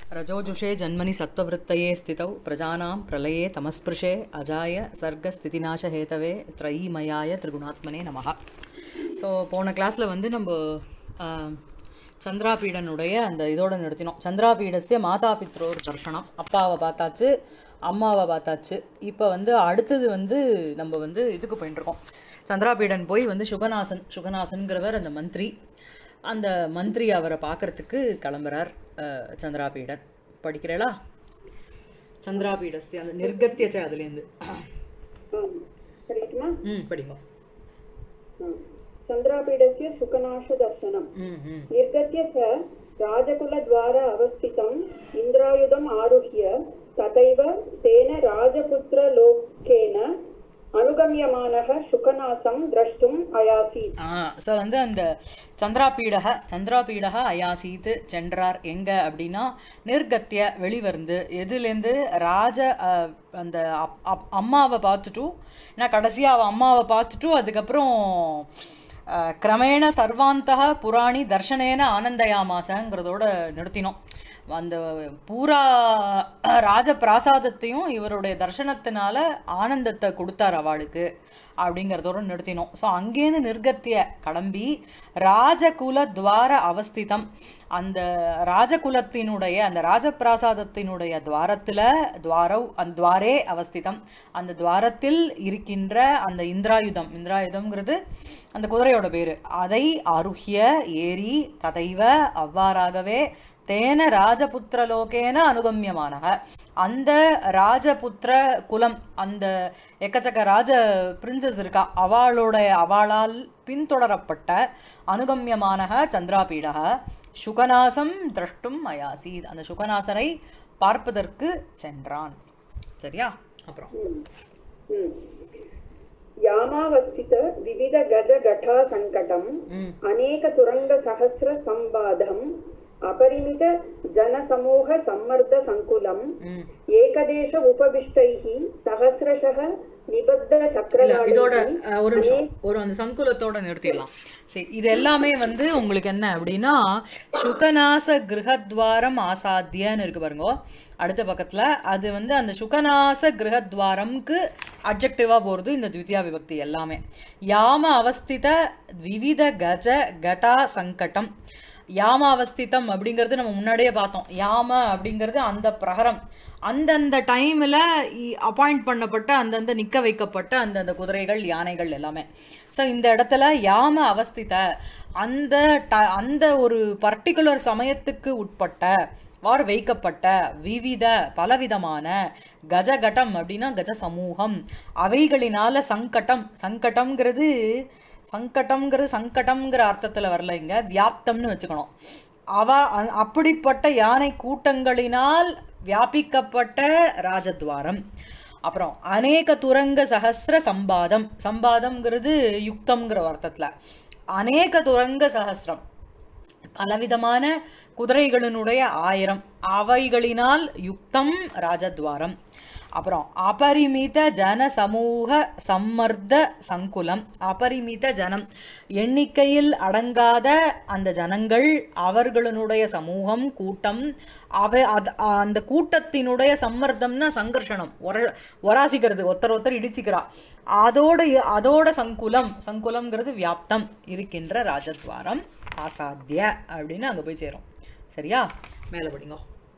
रजोजुषे जन्मनि सत्त्ववृत्तये स्थितौ प्रजानां प्रलये तमस्पृशे अजाय सर्गस्थितिनाशहेतवे त्रयीमयाय त्रिगुणात्मने நமஹ ஸோ போன கிளாஸில் வந்து நம்ம ஆஹ், சந்திராபீடனுடைய அந்த இதோட நிறுத்தினோம் சந்திராபீடஸ்ய மாதா பித்ரோர் தர்ஷனம் அப்பாவை பார்த்தாச்சு அம்மாவை பார்த்தாச்சு இப்போ வந்து அடுத்தது வந்து நம்ம வந்து இதுக்கு போயிட்டுருக்கோம் சந்திராபீடன் போய் வந்து சுகநாசன் சுகநாசன்கிறவர் அந்த மந்திரி அந்த மந்திரி அவரை பார்க்கறதுக்கு கிளம்புறார் அஹ், சந்திராபீடன் படிக்கிறீங்களா சந்திராபீடஸ்ய அந்த நிர்கத்தியச்ச அதுலேருந்து படிக்கட்டுமா ம் படிங்க चन्द्रापीडस्य शुकनाशदर्शनम् ம் ம் निर्गत्य च राजकुलद्वार अवस्थितम् इन्द्रायुधम् आरुह्य तथैव तेन राजपुत्रलोकेन अनुगम्यमानः शुकनासं द्रष्टुम् अयासीत् ஆ ஸோ வந்து அந்த சந்திராபீடக சந்திராபீடக அயாசீத்து சென்றார் எங்க அப்படின்னா நிர்கத்திய வெளிவந்து எதுலேருந்து ராஜ அ, அந்த அப்- அப்- அம்மாவை பார்த்துட்டு ஏன்னா கடைசியாக அவள் அம்மாவை பார்த்துட்டு அதுக்கப்புறம் அ, கிரமேண சர்வாந்தக புராணி தர்ஷனேன ஆனந்தயாமாசங்கிறதோட நிறுத்தினோம் அந்த பூரா ராஜ பிராசாதத்தையும் இவருடைய தர்சனத்தினால ஆனந்தத்தை கொடுத்தார் அவளுக்கு அப்படிங்கிறதோட நிறுத்தினோம் ஸோ அங்கேருந்து நிர்கத்திய கிளம்பி ராஜகுல துவார அவஸ்திதம் அந்த ராஜகுலத்தினுடைய அந்த ராஜபிராசாதத்தினுடைய துவாரத்தில் துவாரவ் அந்த துவாரே அவஸ்திதம் அந்த துவாரத்தில் இருக்கின்ற அந்த இந்திராயுதம் இந்திராயுதம்ங்கிறது அந்த குதிரையோட பேர் அதை அருகிய ஏறி ததைவ அவ்வாறாகவே தேன ராஜபுத்திரலோகேன அனுகமியமானக அந்த ராஜபுத்திர குலம் அந்த எக்கச்சக்க ராஜ பிரின்சஸ் இருக்கா அவளோட அவளால் பின்தொடரப்பட்ட அனுகமியமானக சந்திராபீடக சுகநாசம் திரஷ்டும் அயாசி அந்த சுகநாசரை பார்ப்பதற்கு சென்றான் சரியா அப்புறம் हम्म। यामावस्थित विविध गज घटा सङ्कटम् ம் अनेक तुरङ्ग सहस्र संवादम् अपरिमित जनसमूह सम्मर्द सङ्कुलम् ம் ஏகதேச உபவிஷ்டைः சஹசிரஷः நிபத்த இல்ல சக்கரவாளைः இதோட அஹ், ஒரு நிமிஷம் ஒரு அந்த சங்குலத்தோட நிறுத்திடலாம் சரி இது எல்லாமே வந்து உங்களுக்கு என்ன அப்படின்னா சுகநாச கிரகத்வாரம் ஆசாத்தியன்னு இருக்கு பாருங்க அடுத்த பக்கத்துல அது வந்து அந்த சுகநாச கிரகத்வாரம்க்கு அப்ஜெக்டிவா போறது இந்த த்வித்தியா விபக்தி எல்லாமே யாம அவஸ்தித விவித கஜ கடா சங்கடம் யாம அவஸ்திதம் அப்படிங்கிறது நம்ம முன்னாடியே பார்த்தோம் யாம அப்படிங்கிறது அந்த பிரகரம் அந்தந்த டைமில் அப்பாயிண்ட் பண்ணப்பட்ட அந்தந்த நிற்க வைக்கப்பட்ட அந்தந்த குதிரைகள் யானைகள் எல்லாமே ஸோ இந்த இடத்துல யாம அவஸ்தித அந்த ட அந்த ஒரு பர்டிகுலர் சமயத்துக்கு உட்பட்ட வார் வைக்கப்பட்ட விவித பலவிதமான கஜகடம் அப்படின்னா கஜ சமூகம் அவைகளினால சங்கடம் சங்கடம்ங்கிறது சங்கடம்ங்கிறது சங்கடம்ங்கிற அர்த்தத்தில் வரல இங்க வியாப்தம்னு வச்சுக்கணும் அவ அ- அப்படிப்பட்ட யானை கூட்டங்களினால் வியாபிக்கப்பட்ட ராஜத்வாரம் அப்புறம் அநேக துரங்க சஹஸ்ர சம்பாதம் சம்பாதம்ங்கிறது யுக்தம்ங்கிற அர்த்தத்தில் அநேக துரங்க சஹஸ்ரம் பலவிதமான குதிரைகளினுடைய ஆயிரம் அவைகளினால் யுக்தம் ராஜத்வாரம் அப்புறம் அபரிமித ஜன சமூக சம்மர்த சங்குலம் அபரிமித ஜனம் எண்ணிக்கையில் அடங்காத அந்த ஜனங்கள் அவர்களுடைய சமூகம் கூட்டம் அவ அது அந்த கூட்டத்தினுடைய சம்மர்தம்னா சங்கர்ஷணம் ஒர ஒராசிக்கிறது ஒருத்தர் ஒருத்தர் இடிச்சுக்கிறா அதோட அதோட சங்குலம் சங்குலம்ங்கிறது வியாப்தம் இருக்கின்ற ராஜத்வாரம் ஆசாத்திய அப்படின்னு அங்கே போய் சேரும் சரியா மேலே படிங்க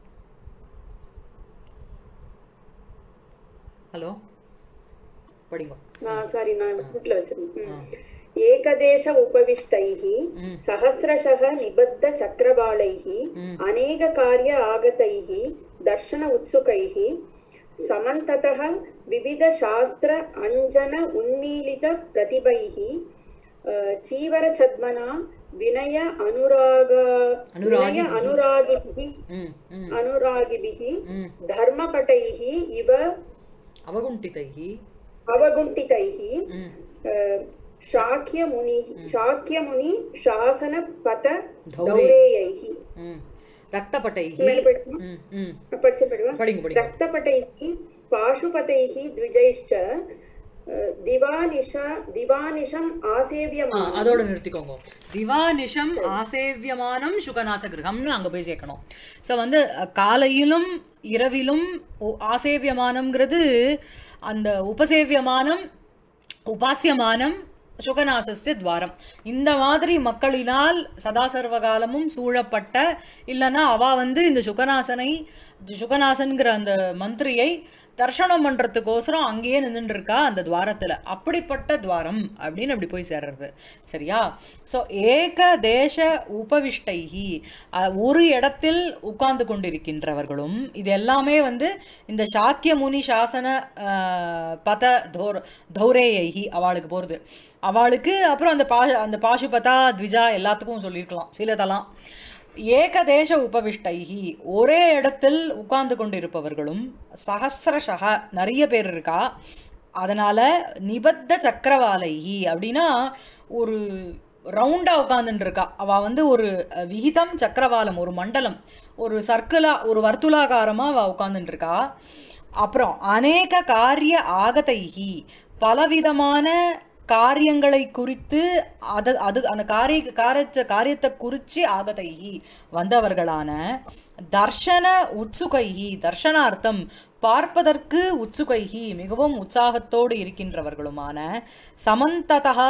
ஹலோ படிங்க சாரி நான் வீட்டுல வச்சிருந்தேன் ஏகதேச உபவிஷ்டைः सहस्रशः निबद्ध चक्रवालैः अनेक कार्य आगतैः दर्शन उत्सुकैः समन्ततः विविध शास्त्र अञ्जन उन्मीलित प्रतिभैः चीवरछद्मना विनय अनुराग विनय अनुरागिभिः ம் ம் अनुरागिभिः ம் धर्मपटैः इव அவகுண்டிதைஹி अवगुण्टितैः ம் शाक्यमुनि शाक्यमुनि शासनपथ धौरे। धौरेयैः ம் ரக்தப்பட்டைஹி மேல படிக்கணுமா? ம் ம் படிச்சு படிவா படிங்க படிங்க रक्तपटैः पाशुपतैः द्विजैश्च திவானிஷா திவானிஷம் ஆசேவியமா அதோட நிறுத்திக்கோங்க திவானிஷம் ஆசேவியமானம் சுகநாச கிரகம்னு அங்க போய் சேர்க்கணும் ஸோ வந்து அஹ், காலையிலும் இரவிலும் உ- ஆசேவியமானம்ங்கிறது அந்த உபசேவியமானம் உபாசியமானம் சுகநாசஸ்ய துவாரம் இந்த மாதிரி மக்களினால் சதா சர்வகாலமும் சூழப்பட்ட இல்லைன்னா அவ வந்து இந்த சுகநாசனை சுகநாசன்கிற அந்த மந்திரியை தர்ஷனம் பண்றதுக்கோசரம் அங்கேயே நின்றுட்டு இருக்கா அந்த துவாரத்துல அப்படிப்பட்ட துவாரம் அப்படின்னு அப்படி போய் சேர்றது சரியா ஸோ ஏக தேச உபவிஷ்டைகி அஹ், ஒரு இடத்தில் உட்கார்ந்து கொண்டிருக்கின்றவர்களும் இது எல்லாமே வந்து இந்த சாக்கிய முனி சாசன அஹ், பத தோர் தௌரேயி அவளுக்கு போகிறது அவளுக்கு அப்புறம் அந்த பா அந்த பாசுபதா த்விஜா எல்லாத்துக்கும் சொல்லியிருக்கலாம் சிலதெல்லாம் ஏகதேச உபவிஷ்டைகி ஒரே இடத்தில் உட்கார்ந்து கொண்டிருப்பவர்களும் சஹசிரஷக நிறைய பேர் இருக்கா அதனால நிபத்த சக்கரவாலைகி அப்படின்னா ஒரு ரவுண்டா உட்காந்துட்டு இருக்கா அவ வந்து ஒரு அஹ், விகிதம் சக்கரவாலம் ஒரு மண்டலம் ஒரு சர்க்குலா ஒரு வர்த்துலாகாரமா அவ உட்காந்துட்டு இருக்கா அப்புறம் அநேக காரிய ஆகதைகி பலவிதமான காரியங்களை குறித்து அது அது அந்த காரிய காரிய காரியத்தை குறித்து ஆகதைகி வந்தவர்களான தர்ஷன உத்சுகைகி தர்ஷனார்த்தம் பார்ப்பதற்கு உத்சுகைகி மிகவும் உற்சாகத்தோடு இருக்கின்றவர்களுமான சமந்ததா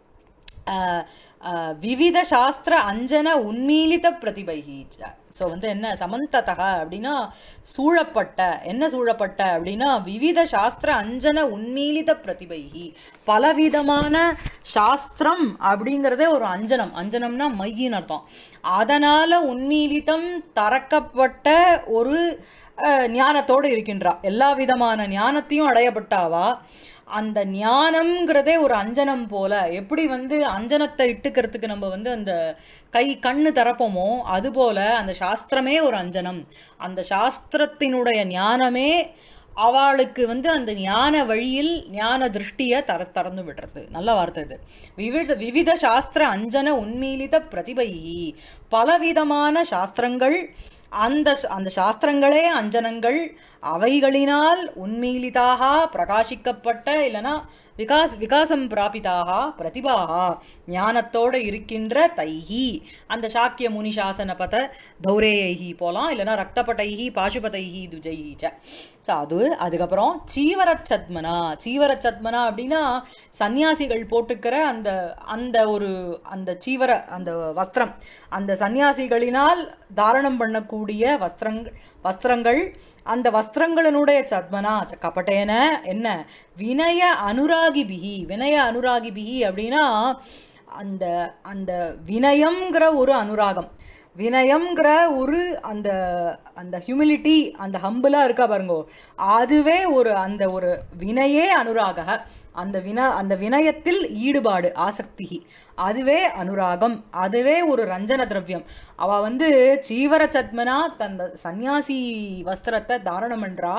அஹ், அஹ், விவித சாஸ்திர அஞ்சன உன்மீலித பிரதிபைகி ஸோ வந்து என்ன சமந்ததக அப்படின்னா சூழப்பட்ட என்ன சூழப்பட்ட அப்படின்னா விவித சாஸ்திர அஞ்சன உன்மீலித பிரதிபைகி பலவிதமான சாஸ்திரம் அப்படிங்கிறதே ஒரு அஞ்சனம் அஞ்சனம்னா மையின்னு அர்த்தம் அதனால உன்மீலிதம் தரக்கப்பட்ட ஒரு அஹ், ஞானத்தோடு இருக்கின்றா எல்லா விதமான ஞானத்தையும் அடையப்பட்டாவா அந்த ஞானம்ங்கிறதே ஒரு அஞ்சனம் போல எப்படி வந்து அஞ்சனத்தை இட்டுக்கிறதுக்கு நம்ம வந்து அந்த கை கண்ணு திறப்போமோ அதுபோல அந்த சாஸ்திரமே ஒரு அஞ்சனம் அந்த சாஸ்திரத்தினுடைய ஞானமே அவளுக்கு வந்து அந்த ஞான வழியில் ஞான திருஷ்டியை தர திறந்து விடுறது நல்ல வார்த்தை இது விவித விவித சாஸ்திர அஞ்சன உன்மீலித பிரதிபையி பலவிதமான சாஸ்திரங்கள் அந்த அந்த சாஸ்திரங்களே அஞ்சனங்கள் அவைகளினால் உன்மீலிதாக பிரகாசிக்கப்பட்ட இல்லைன்னா விகாஸ் விகாசம் பிராபிதாக பிரதிபாக ஞானத்தோடு இருக்கின்ற தைஹி அந்த சாக்கிய முனி சாசன பத தௌரேயைஹி போலாம் இல்லைன்னா ரக்தபட்டைஹி பாசுபதைஹி துஜைஹி ச ஸோ அது அதுக்கப்புறம் சீவரச் சத்மனா சீவரச் சத்மனா அப்படின்னா சன்னியாசிகள் போட்டுக்கிற அந்த அந்த ஒரு அந்த சீவர அந்த வஸ்திரம் அந்த சன்னியாசிகளினால் தாரணம் பண்ணக்கூடிய வஸ்திரங்கள் வஸ்திரங்கள் அந்த வஸ்திரங்களினுடைய சத்மனா ச- கபட்டேன என்ன வினய அனுராகி பிகி வினய அனுராகி பிகி அப்படின்னா அந்த அந்த வினயம்ங்கிற ஒரு அனுராகம் வினயம்ங்கிற ஒரு அந்த அந்த ஹியூமிலிட்டி அந்த ஹம்பிளாக இருக்கா பாருங்கோ அதுவே ஒரு அந்த ஒரு வினையே அனுராக அந்த வின அந்த வினயத்தில் ஈடுபாடு ஆசக்தி அதுவே அனுராகம் அதுவே ஒரு ரஞ்சன திரவியம் அவ வந்து சீவர சத்மனா தந்த சந்நியாசி வஸ்திரத்தை தாரணம் பண்றா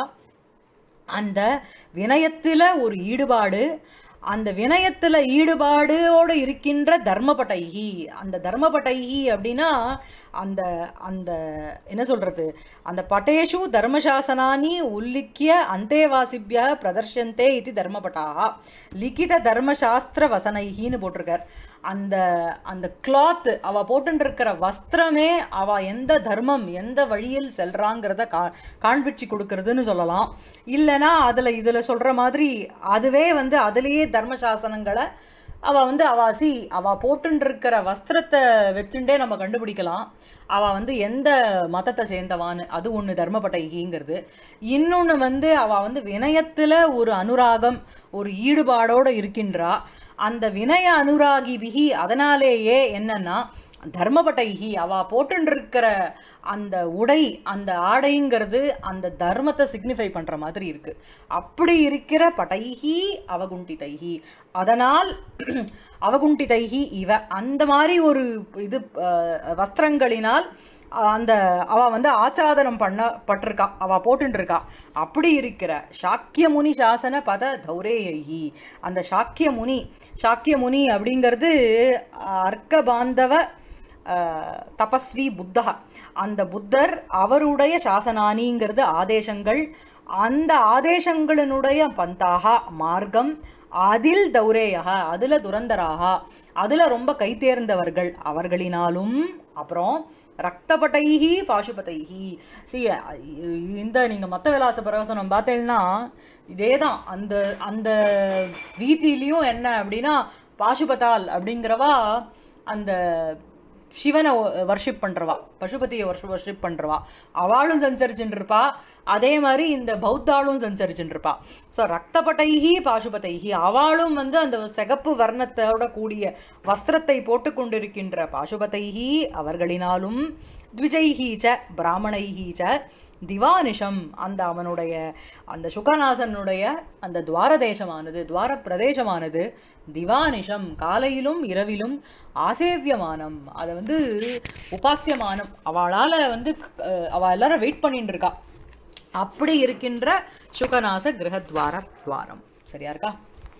அந்த வினயத்தில் ஒரு ஈடுபாடு அந்த வினயத்தில் ஈடுபாடோடு இருக்கின்ற தர்மபட்டைகி அந்த தர்மபட்டைகி அப்படின்னா அந்த அந்த என்ன சொல்றது அந்த பட்டேஷு தர்மசாசனானி உல்லிக்கிய அந்தேவாசிபிய பிரதர்ஷந்தே இது தர்மபட்டாக லிகித தர்மசாஸ்திர வசனைகின்னு போட்டிருக்கார் அந்த அந்த கிளாத் அவ போட்டுட்டு இருக்கிற வஸ்திரமே அவ எந்த தர்மம் எந்த வழியில் செல்றாங்கிறத கா காண்பிச்சு கொடுக்கறதுன்னு சொல்லலாம் இல்லைன்னா அதில் இதில் சொல்கிற மாதிரி அதுவே வந்து அதுலேயே தர்மசாசனங்களை அவ வந்து அவாசி அவ போட்டுட்டு இருக்கிற வஸ்திரத்தை வச்சுட்டே நம்ம கண்டுபிடிக்கலாம் அவ வந்து எந்த மதத்தை சேர்ந்தவான்னு அது ஒன்று தர்மபட்டைகிங்கிறது இன்னொன்று வந்து அவ வந்து வினயத்தில் ஒரு அனுராகம் ஒரு ஈடுபாடோடு இருக்கின்றா அந்த வினய அனுராகி பிகி அதனாலேயே என்னன்னா தர்மபட்டைகி அவ போட்டுருக்கிற அந்த உடை அந்த ஆடைங்கிறது அந்த தர்மத்தை சிக்னிஃபை பண்ற மாதிரி இருக்கு அப்படி இருக்கிற பட்டைகி அவகுண்டிதைகி அதனால் அவகுண்டிதைகி இவ அந்த மாதிரி ஒரு இது அஹ், வஸ்திரங்களினால் அந்த அவ வந்து ஆச்சாதனம் பண்ணப்பட்டிருக்கா அவ போட்டுட்டு இருக்கா அப்படி இருக்கிற சாக்கிய முனி சாசன பத தௌரேயி அந்த சாக்கிய முனி சாக்கிய முனி அப்படிங்கிறது அர்க்க பாந்தவ அஹ், தபஸ்வி புத்தா அந்த புத்தர் அவருடைய சாசனானிங்கிறது ஆதேசங்கள் அந்த ஆதேசங்களினுடைய பந்தாக மார்க்கம் அதில் தௌரேயா அதுல துரந்தராக அதுல ரொம்ப கை தேர்ந்தவர்கள் அவர்களினாலும் அப்புறம் ரக்தபட்டைஹி பாசுபதைஹி சி இந்த நீங்க மத்த விலாச பிரவசனம் பார்த்தீங்கன்னா இதே தான் அந்த அந்த வீதியிலையும் என்ன அப்படின்னா பாசுபதால் அப்படிங்கிறவா அந்த சிவனை வர்ஷிப் பண்றவா பசுபதியை வர்ஷ வர்ஷிப் பண்றவா அவளும் சஞ்சரிச்சுட்டு இருப்பா அதே மாதிரி இந்த பௌத்தாளும் சஞ்சரிச்சுட்டு இருப்பா ஸோ ரக்தபட்டைஹி பாசுபதைஹி அவளும் வந்து அந்த சிகப்பு வர்ணத்தோட கூடிய வஸ்திரத்தை போட்டு கொண்டிருக்கின்ற பாசுபதைஹி அவர்களினாலும் த்விஜைஹி ச பிராமணைஹி ச திவானிஷம் அந்த அவனுடைய அந்த சுகநாசனுடைய அந்த துவார தேசமானது துவார பிரதேசமானது திவானிஷம் காலையிலும் இரவிலும் ஆசேவியமானம் அதை வந்து உபாசியமானம் அவளால் வந்து அஹ், அவ எல்லாரும் வெயிட் பண்ணிட்டு இருக்கா அப்படி இருக்கின்ற சுகநாச கிரகத்வார துவாரம் சரியா இருக்கா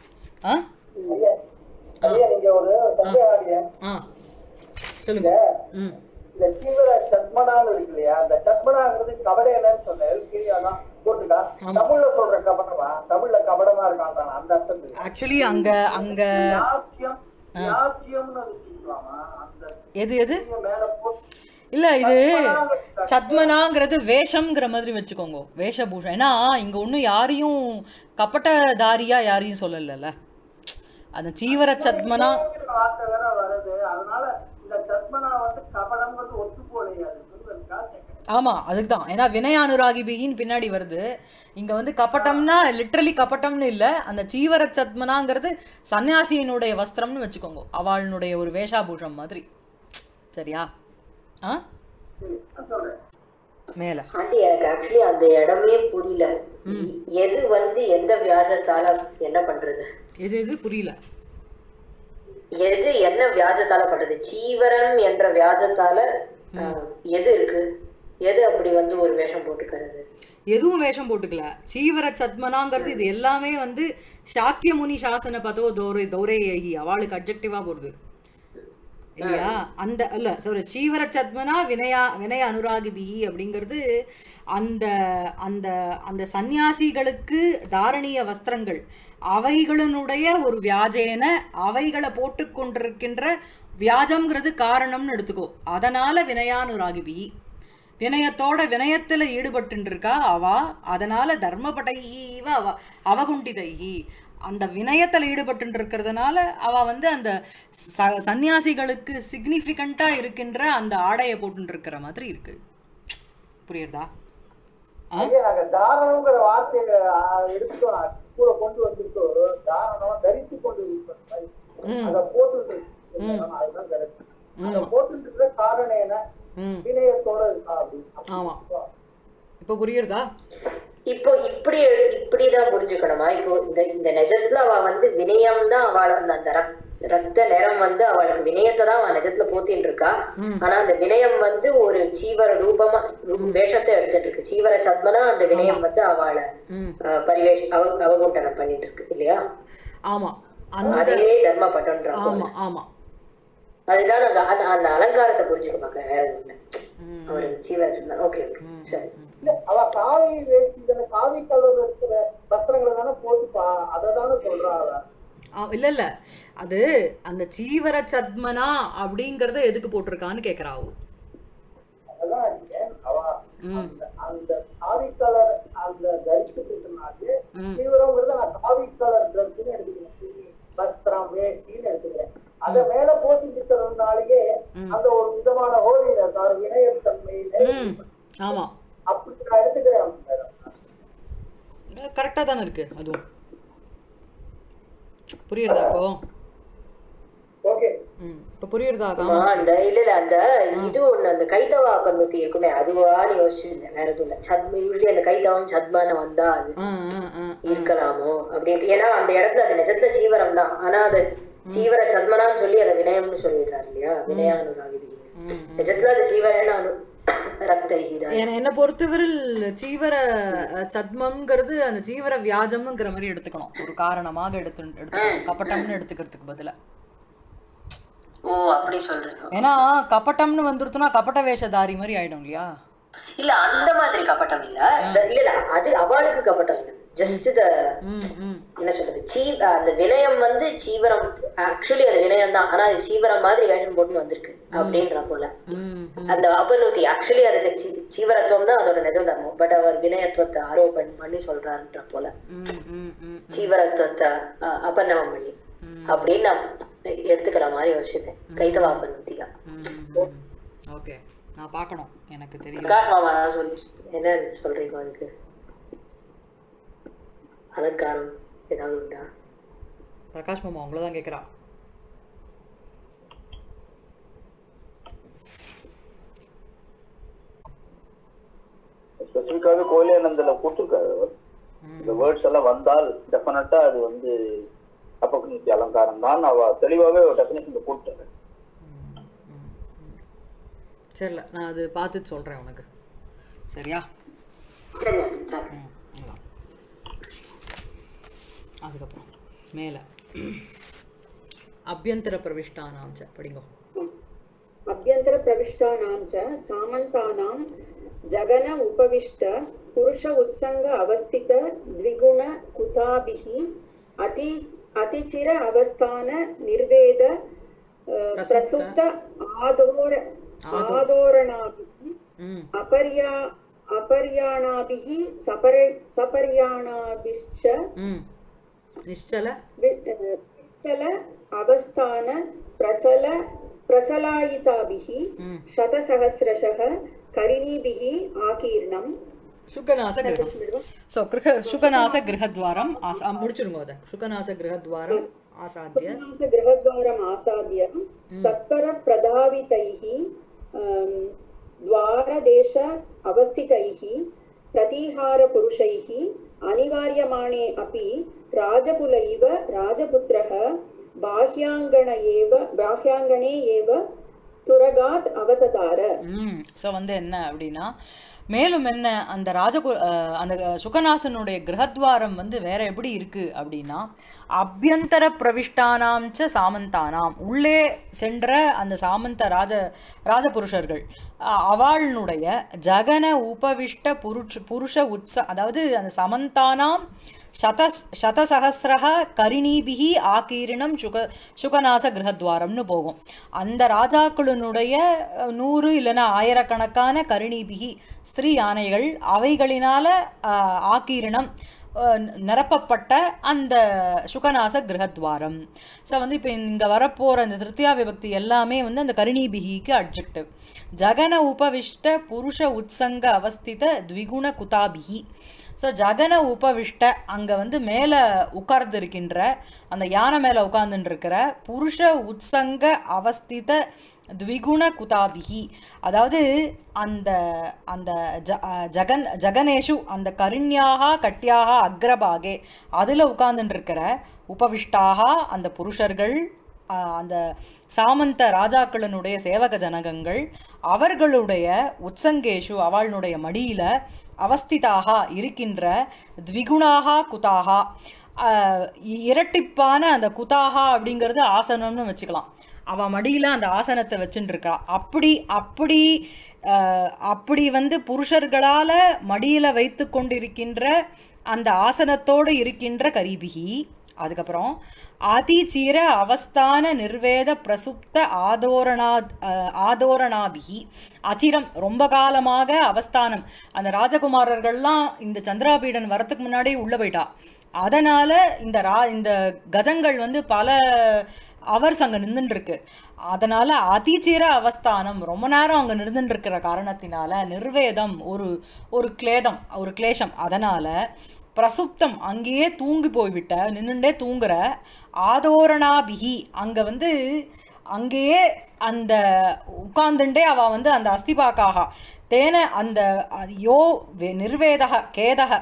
ஆ ஐயா ஐயா, நீங்க ஒரு சந்தேகம் ஆ சொல்லுங்க ம் இந்த சீவர சத்மனான்னு இருக்கு இல்லையா அந்த சத்மனாங்கிறது கபட என்னன்னு சொன்னேன் கீழே போட்டுட்டா தமிழ்ல சொல்ற கபடமா தமிழ்ல கபடமா இருக்கான் அந்த அர்த்தம் இருக்கு. ஆக்சுவலி அங்க அங்க யாச்சியம் யாச்சியம்னு வச்சுக்கலாமா அந்த எது எது நீங்க மேல போட்டு இல்ல இது சத்மனாங்கிறது வேஷம்ங்கிற மாதிரி வச்சுக்கோங்க வேஷபூஷம் ஏன்னா இங்க ஒன்றும் யாரையும் கப்பட்டதாரியா யாரையும் சொல்லலைல்ல அந்த சீவர சத்மனா அப்படிங்கிற வார்த்தை வேற வருது அதனால இந்த சத்மனா வந்து கபடம்ங்கிறது ஒத்து போலையா அதுக்கு இருக்கா கேட்கிறேன் ஆமா அதுக்கு தான் ஏன்னா வினய அனுராகி பிகின்னு பின்னாடி வருது இங்க வந்து கப்பட்டம்னா லிட்ரலி கப்பட்டம்னு இல்ல அந்த சீவர சத்மனாங்கிறது சன்னியாசியினுடைய வஸ்திரம்னு வச்சுக்கோங்க அவளுடைய ஒரு வேஷாபூஷம் மாதிரி சரியா ஆ சரி நான் சொல்றேன் மேல ஆண்டி எனக்கு ஆக்சுவலி அந்த இடமே புரியல எது வந்து எந்த வியாஜத்தால என்ன பண்றது எது எது புரியல எது என்ன வியாஜத்தால பண்றது சீவரம் என்ற வியாஜத்தால ஆஹ், எது இருக்கு எது அப்படி வந்து ஒரு வேஷம் போட்டுக்கிறது எதுவும் வேஷம் போட்டுக்கல சீவர சத்மனாங்கிறது இது எல்லாமே வந்து சாக்கிய முனி சாசன பதோ தௌரே தௌரேயி அவளுக்கு அப்ஜெக்டிவா போறது இல்லையா அந்த இல்ல சாரி சீவர சத்மனா வினயா வினய அனுராகி பிஹி அப்படிங்கிறது அந்த அந்த அந்த சந்நியாசிகளுக்கு தாரணிய வஸ்திரங்கள் அவைகளினுடைய ஒரு வியாஜேன அவைகளை போட்டு கொண்டிருக்கின்ற வியாஜம்ங்கிறது காரணம்னு எடுத்துக்கோ அதனால வினயானுராகி பிஹி வினயத்தோட வினயத்துல ஈடுபட்டு இருக்கா அவ அதனால தர்மபடையீவ அவ அவகுண்டிதைஹி அந்த வினயத்துல ஈடுபட்டு இருக்கிறதுனால அவ வந்து அந்த ச சன்னியாசிகளுக்கு சிக்னிஃபிகண்டா இருக்கின்ற அந்த ஆடையை போட்டு இருக்கிற மாதிரி இருக்கு புரியுறதா ஐயா நாங்க தாரணம்ங்கிற வார்த்தையை ஆஹ், எடுத்துட்டோம் கூட கொண்டு வந்துட்டோம் தாரணம் தரித்து கொண்டு இருப்பது மாதிரி. அத போட்டு அதுதான் correct. அத போட்டு இருக்கிற காரணம் என்ன ம் வினயத்தோட இருக்கா அப்படின்னு ஆமா இப்போ புரியுறதா இப்போ இப்படி இப்படிதான் புரிஞ்சுக்கணுமா இப்போ இந்த இந்த நிஜத்துல அவ வந்து வினயம் தான் அவளை அந்த அந்த ரக்- ரத்த நிறம் வந்து அவளுக்கு வினயத்தை தான் அவ நிஜத்துல போத்தின்னு இருக்கா ஆனா அந்த வினயம் வந்து ஒரு சீவர ரூபமா ரூ- வேஷத்தை எடுத்துட்டு இருக்கு சீவர சத்மனா அந்த வினயம் வந்து அவளை ம் ஆஹ், பரிவேஷ் அவ அவகுண்டனம் பண்ணிட்டு இருக்கு இல்லையா ஆமா அந்த அதையே தர்ம பட்டன்றாங்க ஆமா ஆமா அதுதான் நாங்க அந்த அந்த அலங்காரத்தை புரிஞ்சுக்க பாக்குறேன் வேற ஒண்ணு அவரு சீவர சத்மனா ஓகே ஓகே சரி இல்ல, அவ காவி வேஷ்டி தானே காவி கலர் இருக்கிற வஸ்திரங்களை தானே போட்டுப்பா அதை தானே சொல்றா அவ ஆ, இல்ல இல்ல அது அந்த சீவர சத்மனா அப்படிங்கறத எதுக்கு போட்டிருக்கான்னு கேக்குறாவு அதான் அடிச்சேன். அவ அந்த அந்த காவி கலர் அந்த தரிசிக்கிறதுனாலே தீவிரங்கிறத நான் காவி கலர் ட்ரெஸ்ன்னு எடுத்துக்கிறேன் வஸ்திரம் வேஷ்டின்னு எடுத்துக்கிறேன் அத மேல போட்டு இருக்கிறதுனாலயே அந்த ஒரு விதமான ஹோலினஸ் ஒரு வினயத்தன்மையில ம் ஆமா அப்படி நான் எடுத்துக்கிறேன் மேடம் கரெக்டா தானே இருக்கு அதுவும் புரியுறதாக்கோ ஓகே ம் இப்போ புரியுறதாக்கா ஆமா, அந்த இல்ல இல்ல அந்த இது ஒண்ணு அந்த கைத்தவா பண்பத்தி இருக்குமே அதுவான்னு யோசிச்சிருந்தேன் வேற எதுவும் இல்ல சத்ம யூஸ்வலி அந்த கைத்தவம் சத்மான வந்தா அது ஆ ஆ ஆ இருக்கலாமோ அப்படின்ட்டு ஏன்னா அந்த இடத்துல அது நிஜத்துல சீவரம் தான் ஆனா அது சீவர சத்மனான்னு சொல்லி அதை வினயம்னு சொல்லிடுறாரு இல்லையா வினயானுராகிதி நிஜத்துல அது சீவரன்னு அனு ரத்த தான் என- என்னை பொறுத்தவரையில் சீவர அஹ், சத்மம்ங்கிறது அந்த சீவர வியாஜம்ங்கிற மாதிரி எடுத்துக்கணும் ஒரு காரணமாக எடுத்து எடுத்துக்கணும் கப்பட்டம்னு எடுத்துக்கிறதுக்கு பதிலா ஓ அப்படி சொல்றேன் ஏன்னா கப்பட்டம்னு வந்துருத்துனா கப்பட்ட வேஷதாரி மாதிரி ஆயிடும் இல்லையா இல்ல அந்த மாதிரி கப்பட்டம் இல்ல இந்த- இல்ல இல்ல அது அவளுக்கு கப்பட்டம் இல்ல ஜஸ்ட் த ம் ம் என்ன சொல்றது சீ அந்த வினயம் வந்து சீவரம் ஆக்சுவலி அது வினயம் தான் ஆனா அது சீவரம் மாதிரி வேஷம் போட்டு வந்திருக்கு அப்படின்ற போல ம் அந்த அபநூத்தி ஆக்சுவலி அதுக்கு சீ- சீவரத்துவம் தான் அதோட நிஜம் தர்மம் பட் அவர் வினயத்துவத்தை ஆரோபணம் பண்ணி சொல்றாருன்ற போல ம் ம் ம் சீவரத்துவத்தை அஹ், அபநவம் பண்ணி அப்படின்னு நான் எடுத்துக்கிற மாதிரி யோசிச்சேன் கைதவா அபநூத்தியா ஓகே நான் பார்க்கணும் எனக்கு தெரியல பிரகாஷ் மாமா தான் சொல்லி என்ன சொல்றீங்க அதுக்கு அலங்காரம் ஏதாவது உண்டா பிரகாஷ் மாமா உங்களை தான் கேட்குறா ஸ்பெசிஃபிக்காக கோயிலானந்தில் கொடுத்துருக்காரு அவர் இந்த வேர்ட்ஸ் எல்லாம் வந்தால் டெஃபினட்டா அது வந்து அப்பகுதி அலங்காரம் தான் அவ தெளிவாகவே டெஃபினேஷன் போட்டாரு சரில நான் அது பார்த்துட்டு சொல்கிறேன் உனக்கு சரியா சரி thanks. ம், நல்லா. அதுக்கப்புறம் மேலே அபியந்தர பிரவிஷ்டானாம் ச படிங்கோ अभ्यन्तरप्रविष्टानां च सामन्तानां जगन उपविष्ट पुरुष उत्सङ्ग अवस्थित द्विगुण कुताभिः अति अतिचिर अवस्थान निर्वेद अ, प्रसुप्त आदोर आदोरणाभिः ம் अपर्या अपर्याणाभिः सपर सपर्याणाभिश्च ம் நிश्चல वि- निश्चल अवस्थान प्रचल प्रचलायिताभिः शतसहस्रशः करिणीभिः आकीर्णम् சுகநாச கிரகம் ஸோ கிரக சுகநாச கிரகத்வாரம் ஆசா முடிச்சிருங்க அதை சுகநாச கிரகத்வாரம் ஆசாத்திய गृहद्वारम् आसाद्य तत्परप्रधावितैः अम्, द्वारदेश अवस्थितैः प्रतीहारपुरुषैः अनिवार्यमाणे अपि राजकुल इव राजपुत्रः बाह्याङ्गण एव बाह्याङ्गणे एव तुरगात् अवततार ம் ஸோ வந்து என்ன அப்படின்னா மேலும் என்ன அந்த ராஜகு அஹ், அந்த சுகநாசனுடைய கிரகத்வாரம் வந்து வேற எப்படி இருக்கு அப்படின்னா அபியந்தர பிரவிஷ்டானாம் ச சாமந்தானாம் உள்ளே சென்ற அந்த சாமந்த ராஜ ராஜபுருஷர்கள் அஹ், அவளுடைய ஜகன உபவிஷ்ட புருஷ புருஷ உத்ச அதாவது அந்த சமந்தானாம் சத சதசகசிரக கரிணீபிகி ஆக்கீரணம் சுக சுகநாச கிரகத்வாரம்னு போகும் அந்த ராஜாக்களினுடைய அஹ், நூறு இல்லைன்னா ஆயிரக்கணக்கான கரிணீபிகி ஸ்திரீ யானைகள் அவைகளினால அஹ், ஆக்கீரணம் அஹ், நிரப்பப்பட்ட அந்த சுகநாச கிரகத்வாரம் ஸோ வந்து இப்போ இங்கே வரப்போகிற அந்த திருத்தியா விபக்தி எல்லாமே வந்து அந்த கரிணீபிகிக்கு அட்ஜெக்டிவ் ஜகன உபவிஷ்ட புருஷ உத்சங்க அவஸ்தித த்விகுண குதாபிகி ஸோ ஜகன உபவிஷ்ட அங்கே வந்து மேலே உட்கார்ந்து இருக்கின்ற அந்த யானை மேலே உட்கார்ந்துட்டு இருக்கிற புருஷ உத்சங்க அவஸ்தித த்விகுண குதாபிகி அதாவது அந்த அந்த ஜ அஹ் ஜகன் ஜகனேஷு அந்த கருண்யாக கட்டியாக அக்ரபாகே அதில் உட்கார்ந்துட்டு இருக்கிற உபவிஷ்டாக அந்த புருஷர்கள் ஆஹ் அந்த சாமந்த ராஜாக்களினுடைய சேவக ஜனகங்கள் அவர்களுடைய உத்சங்கேஷு அவளுடைய மடியில அவஸ்திதாக இருக்கின்ற த்விகுணாகா குதாகா ஆஹ் இ- இரட்டிப்பான அந்த குதாகா அப்படிங்கிறது ஆசனம்னு வச்சுக்கலாம் அவ மடியில அந்த ஆசனத்தை வச்சுட்டு இருக்கா அப்படி அப்படி ஆஹ் அப்படி வந்து புருஷர்களால மடியில வைத்து கொண்டிருக்கின்ற அந்த ஆசனத்தோடு இருக்கின்ற கரிபிகி அதுக்கப்புறம் அதிச்சீர அவஸ்தான நிர்வேத பிரசுப்த ஆதோரணா அஹ், ஆதோரணாபிகி அச்சிரம் ரொம்ப காலமாக அவஸ்தானம் அந்த ராஜகுமாரர்கள்லாம் இந்த சந்திராபீடன் வரத்துக்கு முன்னாடி உள்ள போயிட்டா அதனால இந்த ரா இந்த கஜங்கள் வந்து பல அவர்ஸ் அங்கே நின்றுட்டு இருக்கு அதனால அதிச்சிர அவஸ்தானம் ரொம்ப நேரம் அங்கே நின்றுட்டு இருக்கிற காரணத்தினால நிர்வேதம் ஒரு ஒரு கிளேதம் ஒரு கிளேஷம் அதனால பிரசுப்தம் அங்கேயே தூங்கி போய்விட்ட நின்னுண்டே தூங்குற ஆதோரணாபிகி அங்க வந்து அங்கேயே அந்த உட்கார்ந்துட்டே அவ வந்து அந்த அஸ்திபாக்காக தேன அந்த அது யோ வே- நிர்வேதக கேதக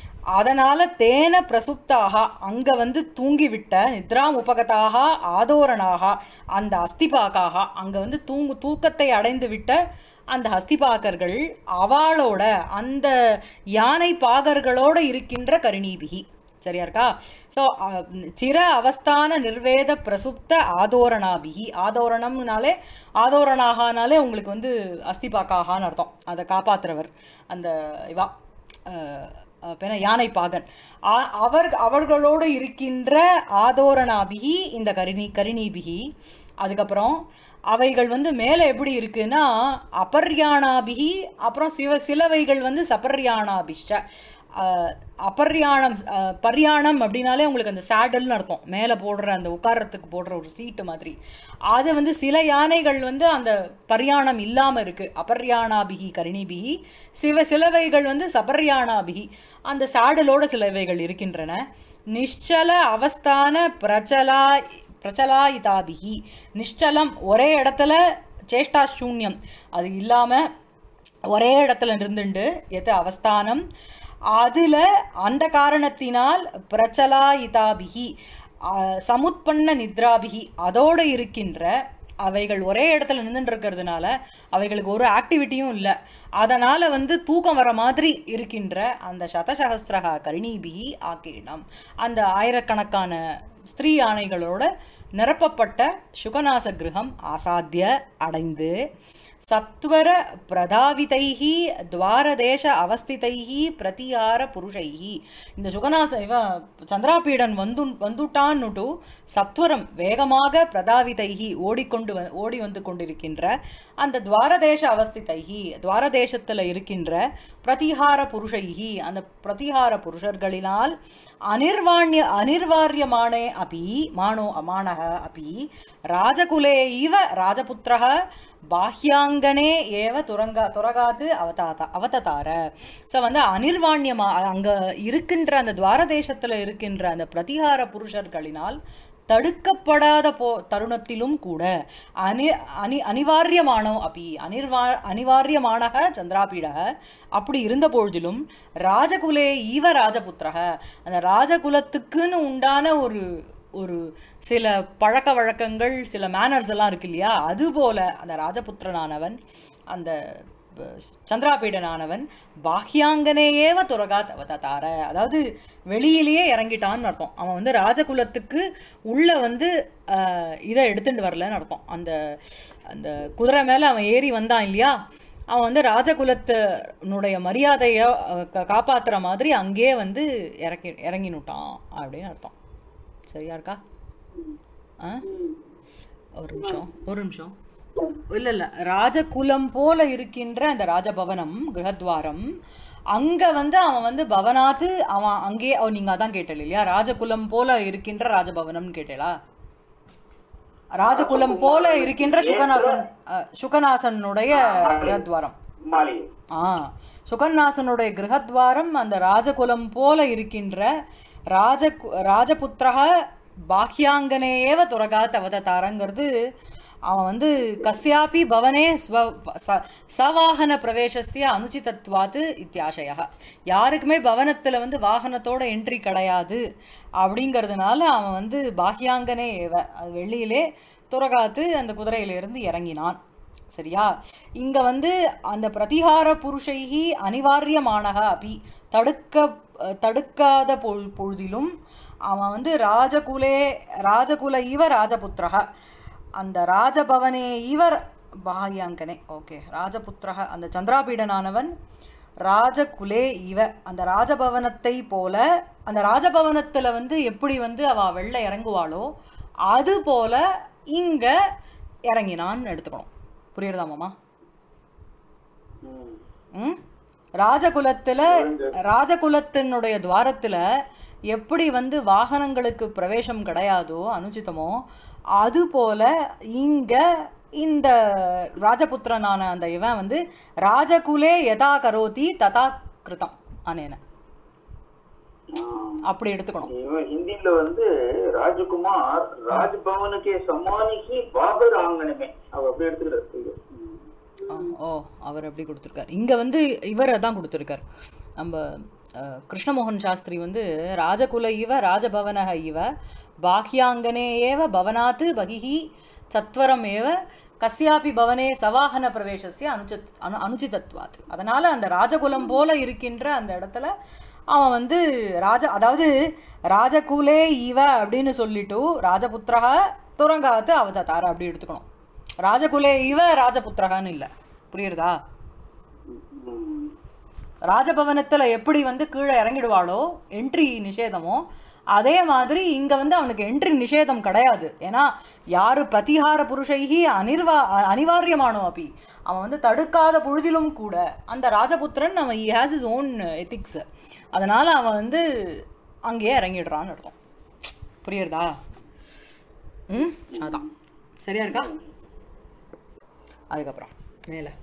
அதனால தேன பிரசுப்தாக அங்க வந்து தூங்கிவிட்ட நித்ராம் உபகதாக ஆதோரணாக அந்த அஸ்திபாக்காக அங்க வந்து தூங்கு தூக்கத்தை அடைந்து விட்ட அந்த ஹஸ்திபாக்கர்கள் அவளோட அந்த யானை பாகர்களோட இருக்கின்ற கருணீபிகி சரியா இருக்கா ஸோ சிர அவஸ்தான நிர்வேத பிரசுப்த ஆதோரணாபிகி ஆதோரணம்னாலே ஆதோரணாகனாலே உங்களுக்கு வந்து அஸ்திபாக்காகான்னு அர்த்தம் அதை காப்பாத்துறவர் அந்த இவா அஹ், அஹ், பேன யானை பாகன் ஆ- அவர் அவர்களோடு இருக்கின்ற ஆதோரணாபிகி இந்த கரிணி கரிணீபிகி அதுக்கப்புறம் அவைகள் வந்து மேலே எப்படி இருக்குன்னா அபர்யாணாபிகி அப்புறம் சிவ சிலவைகள் வந்து சபர்யாணாபிஷ்ட அஹ், அபர்யாணம் அஹ், பர்யாணம் அப்படின்னாலே உங்களுக்கு அந்த சேடல்னு அர்த்தம் மேலே போடுற அந்த உட்கார்றதுக்கு போடுற ஒரு சீட்டு மாதிரி அது வந்து சில யானைகள் வந்து அந்த பர்யாணம் இல்லாமல் இருக்கு அபர்யாணாபிகி கரிணிபிகி சிவ சிலவைகள் வந்து சபர்யாணாபிகி அந்த சேடலோட சிலவைகள் இருக்கின்றன நிಶ್ಚಲ அவஸ்தான பிரச்சலா பிரச்சலாயிதாபிகி நிಶ್ಚலம் ஒரே இடத்துல சேஷ்டா சூன்யம் அது இல்லாமல் ஒரே இடத்துல இருந்துண்டு எது அவஸ்தானம் அதுல அந்த காரணத்தினால் பிரச்சலாயிதாபிகி ஆஹ், சமுத்பன்ன நித்ராபிகி அதோடு இருக்கின்ற அவைகள் ஒரே இடத்துல நின்றுட்டு இருக்கிறதுனால அவைகளுக்கு ஒரு ஆக்டிவிட்டியும் இல்லை அதனால வந்து தூக்கம் வர மாதிரி இருக்கின்ற அந்த சதசகஸ்திரகா கரிணீபிகி ஆக்கீடம் அந்த ஆயிரக்கணக்கான ஸ்திரீ யானைகளோட நிரப்பப்பட்ட சுகநாச கிரகம் ஆசாத்திய அடைந்து சத்வர பிரதாவிதைஹி துவாரதேச அவஸ்திதைஹி பிரதியார புருஷைஹி இந்த சுகநாச இவன் சந்திராபீடன் வந்து வந்துட்டான்னுட்டு சத்வரம் வேகமாக பிரதாவிதைஹி ஓடிக்கொண்டு வ ஓடி வந்து கொண்டிருக்கின்ற அந்த துவாரதேச அவஸ்திதைஹி துவாரதேசத்தில் இருக்கின்ற பிரதிகார புருஷைஹி அந்த பிரதிகார புருஷர்களினால் அனிர்வாண்ய அனிர்வாரியமானே அபி மானோ அமானக அபி ராஜகுலே இவ ராஜபுத்திரः பாஹ்யாங்கனே ஏவ துரங்கா துரகாது அவதாத அவததார ஸோ வந்து அனிர்வாண்யமா அங்கே இருக்கின்ற அந்த துவாரதேசத்தில் இருக்கின்ற அந்த பிரதிகார புருஷர்களினால் தடுக்கப்படாத போ தருணத்திலும் கூட அனி அனி அனிவாரியமானோ அப்படி அனிர்வா அனிவாரியமானக சந்திராபீடக அப்படி இருந்த பொழுதிலும் ராஜகுலே ஈவ ராஜபுத்திரக அந்த ராஜகுலத்துக்குன்னு உண்டான ஒரு ஒரு சில பழக்க வழக்கங்கள் சில மேனர்ஸ் எல்லாம் இருக்கு இல்லையா அதுபோல அந்த ராஜபுத்திரனானவன் அந்த ப- சந்திராபீடனானவன் பாஹ்யாங்கனேயேவ துரகாத் அவதார அதாவது வெளியிலேயே இறங்கிட்டான்னு அர்த்தம் அவன் வந்து ராஜகுலத்துக்கு உள்ள வந்து ஆஹ், இதை எடுத்துட்டு வரலன்னு அர்த்தம் அந்த அந்த குதிரை மேலே அவன் ஏறி வந்தான் இல்லையா அவன் வந்து ராஜகுலத்தினுடைய மரியாதையை அஹ், கா- காப்பாத்துற மாதிரி அங்கேயே வந்து இறக்கி இறங்கினுட்டான் அப்படின்னு அர்த்தம் சரியா இருக்கா ஆ ஒரு நிமிஷம் ஒரு நிமிஷம் இல்ல இல்ல ராஜகுலம் போல இருக்கின்ற அந்த ராஜபவனம் கிரகத்வாரம் அங்க வந்து அவன் வந்து பவனாத்து அவன் அங்கேயே அவன் நீங்க அதான் கேட்டல இல்லையா ராஜகுலம் போல இருக்கின்ற ராஜபவனம்னு கேட்டலா ராஜகுலம் போல இருக்கின்ற சுகநாசன் அஹ், சுகநாசனுடைய கிரகத்வாரம் மாளிகை ஆ சுகநாசனுடைய கிரகத்வாரம் அந்த ராஜகுலம் போல இருக்கின்ற ராஜ ராஜபுத்திரக பாஹ்யாங்கனேயேவ துரகாத் அவததாரங்கிறது அவன் வந்து கஸ்யாபி பவனே ஸ்வ ச சவாகன பிரவேசஸ்ய அனுச்சிதத்வாத்து இத்தியாசய யாருக்குமே பவனத்தில் வந்து வாகனத்தோட என்ட்ரி கிடையாது அப்படிங்கிறதுனால அவன் வந்து பாஹ்யாங்கனே ஏவ அது வெளியிலே துரகாத்து அந்த குதிரையிலிருந்து இறங்கினான் சரியா இங்க வந்து அந்த பிரதிகார புருஷைகி அனிவாரியமானக அபி தடுக்க தடுக்காத பொழு பொழுதிலும் அவன் வந்து ராஜகுலே ராஜகுல இவ ராஜபுத்திரக அந்த ராஜபவனே இவர் பாஹ்யாங்கனே ஓகே ராஜபுத்திரக அந்த சந்திராபீடனானவன் ராஜகுலே இவ அந்த ராஜபவனத்தை போல அந்த ராஜபவனத்துல வந்து எப்படி வந்து அவ வெளில இறங்குவாளோ அது போல இங்க இறங்கினான்னு எடுத்துக்கணும் புரியுறதா மாமா ம் ராஜகுலத்துல ராஜகுலத்தினுடைய துவாரத்துல எப்படி வந்து வாகனங்களுக்கு பிரவேசம் கிடையாதோ அனுச்சிதமோ அதுபோல இங்க இந்த ராஜபுத்திரனான அந்த இவன் வந்து ராஜகுலே யதா கரோதி ததா கிருதம் அனேன அப்படி எடுத்துக்கணும் இவன் ஹிந்தில வந்து ராஜகுமார் ராஜ்பவனுக்கே சம்மானிக்கு பாபர் ஆங்கனமே அவ அப்படி எடுத்துக்கிறார் ஆ, ஓ அவர் எப்படி கொடுத்துருக்கார் இங்கே வந்து இவர் தான் கொடுத்துருக்கார் நம்ம அஹ், கிருஷ்ணமோகன் சாஸ்திரி வந்து ராஜகுல இவ ராஜபவனக இவ பாஹ்யாங்கனே ஏவ பவனாத்து பகிஹி சத்வரம் ஏவ கஸ்யாபி பவனே சவாகன பிரவேசஸ்ய அனுச்சித் அனு அனுச்சிதத்வாத் அதனால அந்த ராஜகுலம் போல இருக்கின்ற அந்த இடத்துல அவன் வந்து ராஜ அதாவது ராஜகுலே இவ அப்படின்னு சொல்லிட்டு ராஜபுத்திரக துரங்காத்து அவதார அப்படி எடுத்துக்கணும் ராஜகுலே இவ ராஜபுத்திரகான்னு இல்லை புரியுறதா ராஜபவனத்துல எப்படி வந்து கீழே இறங்கிடுவாளோ என்ட்ரி நிஷேதமோ அதே மாதிரி இங்க வந்து அவனுக்கு என்ட்ரி நிஷேதம் கிடையாது ஏன்னா யாரு பிரதிகார புருஷைகி அனிர்வா அ- அனிவாரியமானோ அப்படி அவன் வந்து தடுக்காத பொழுதிலும் கூட அந்த ராஜபுத்திரன் அவன் he has his own ethics அதனால அவன் வந்து அங்கேயே இறங்கிடுறான்னு அர்த்தம் புரியுறதா ம் அதான் சரியா இருக்கா அதுக்கப்புறம் மேலே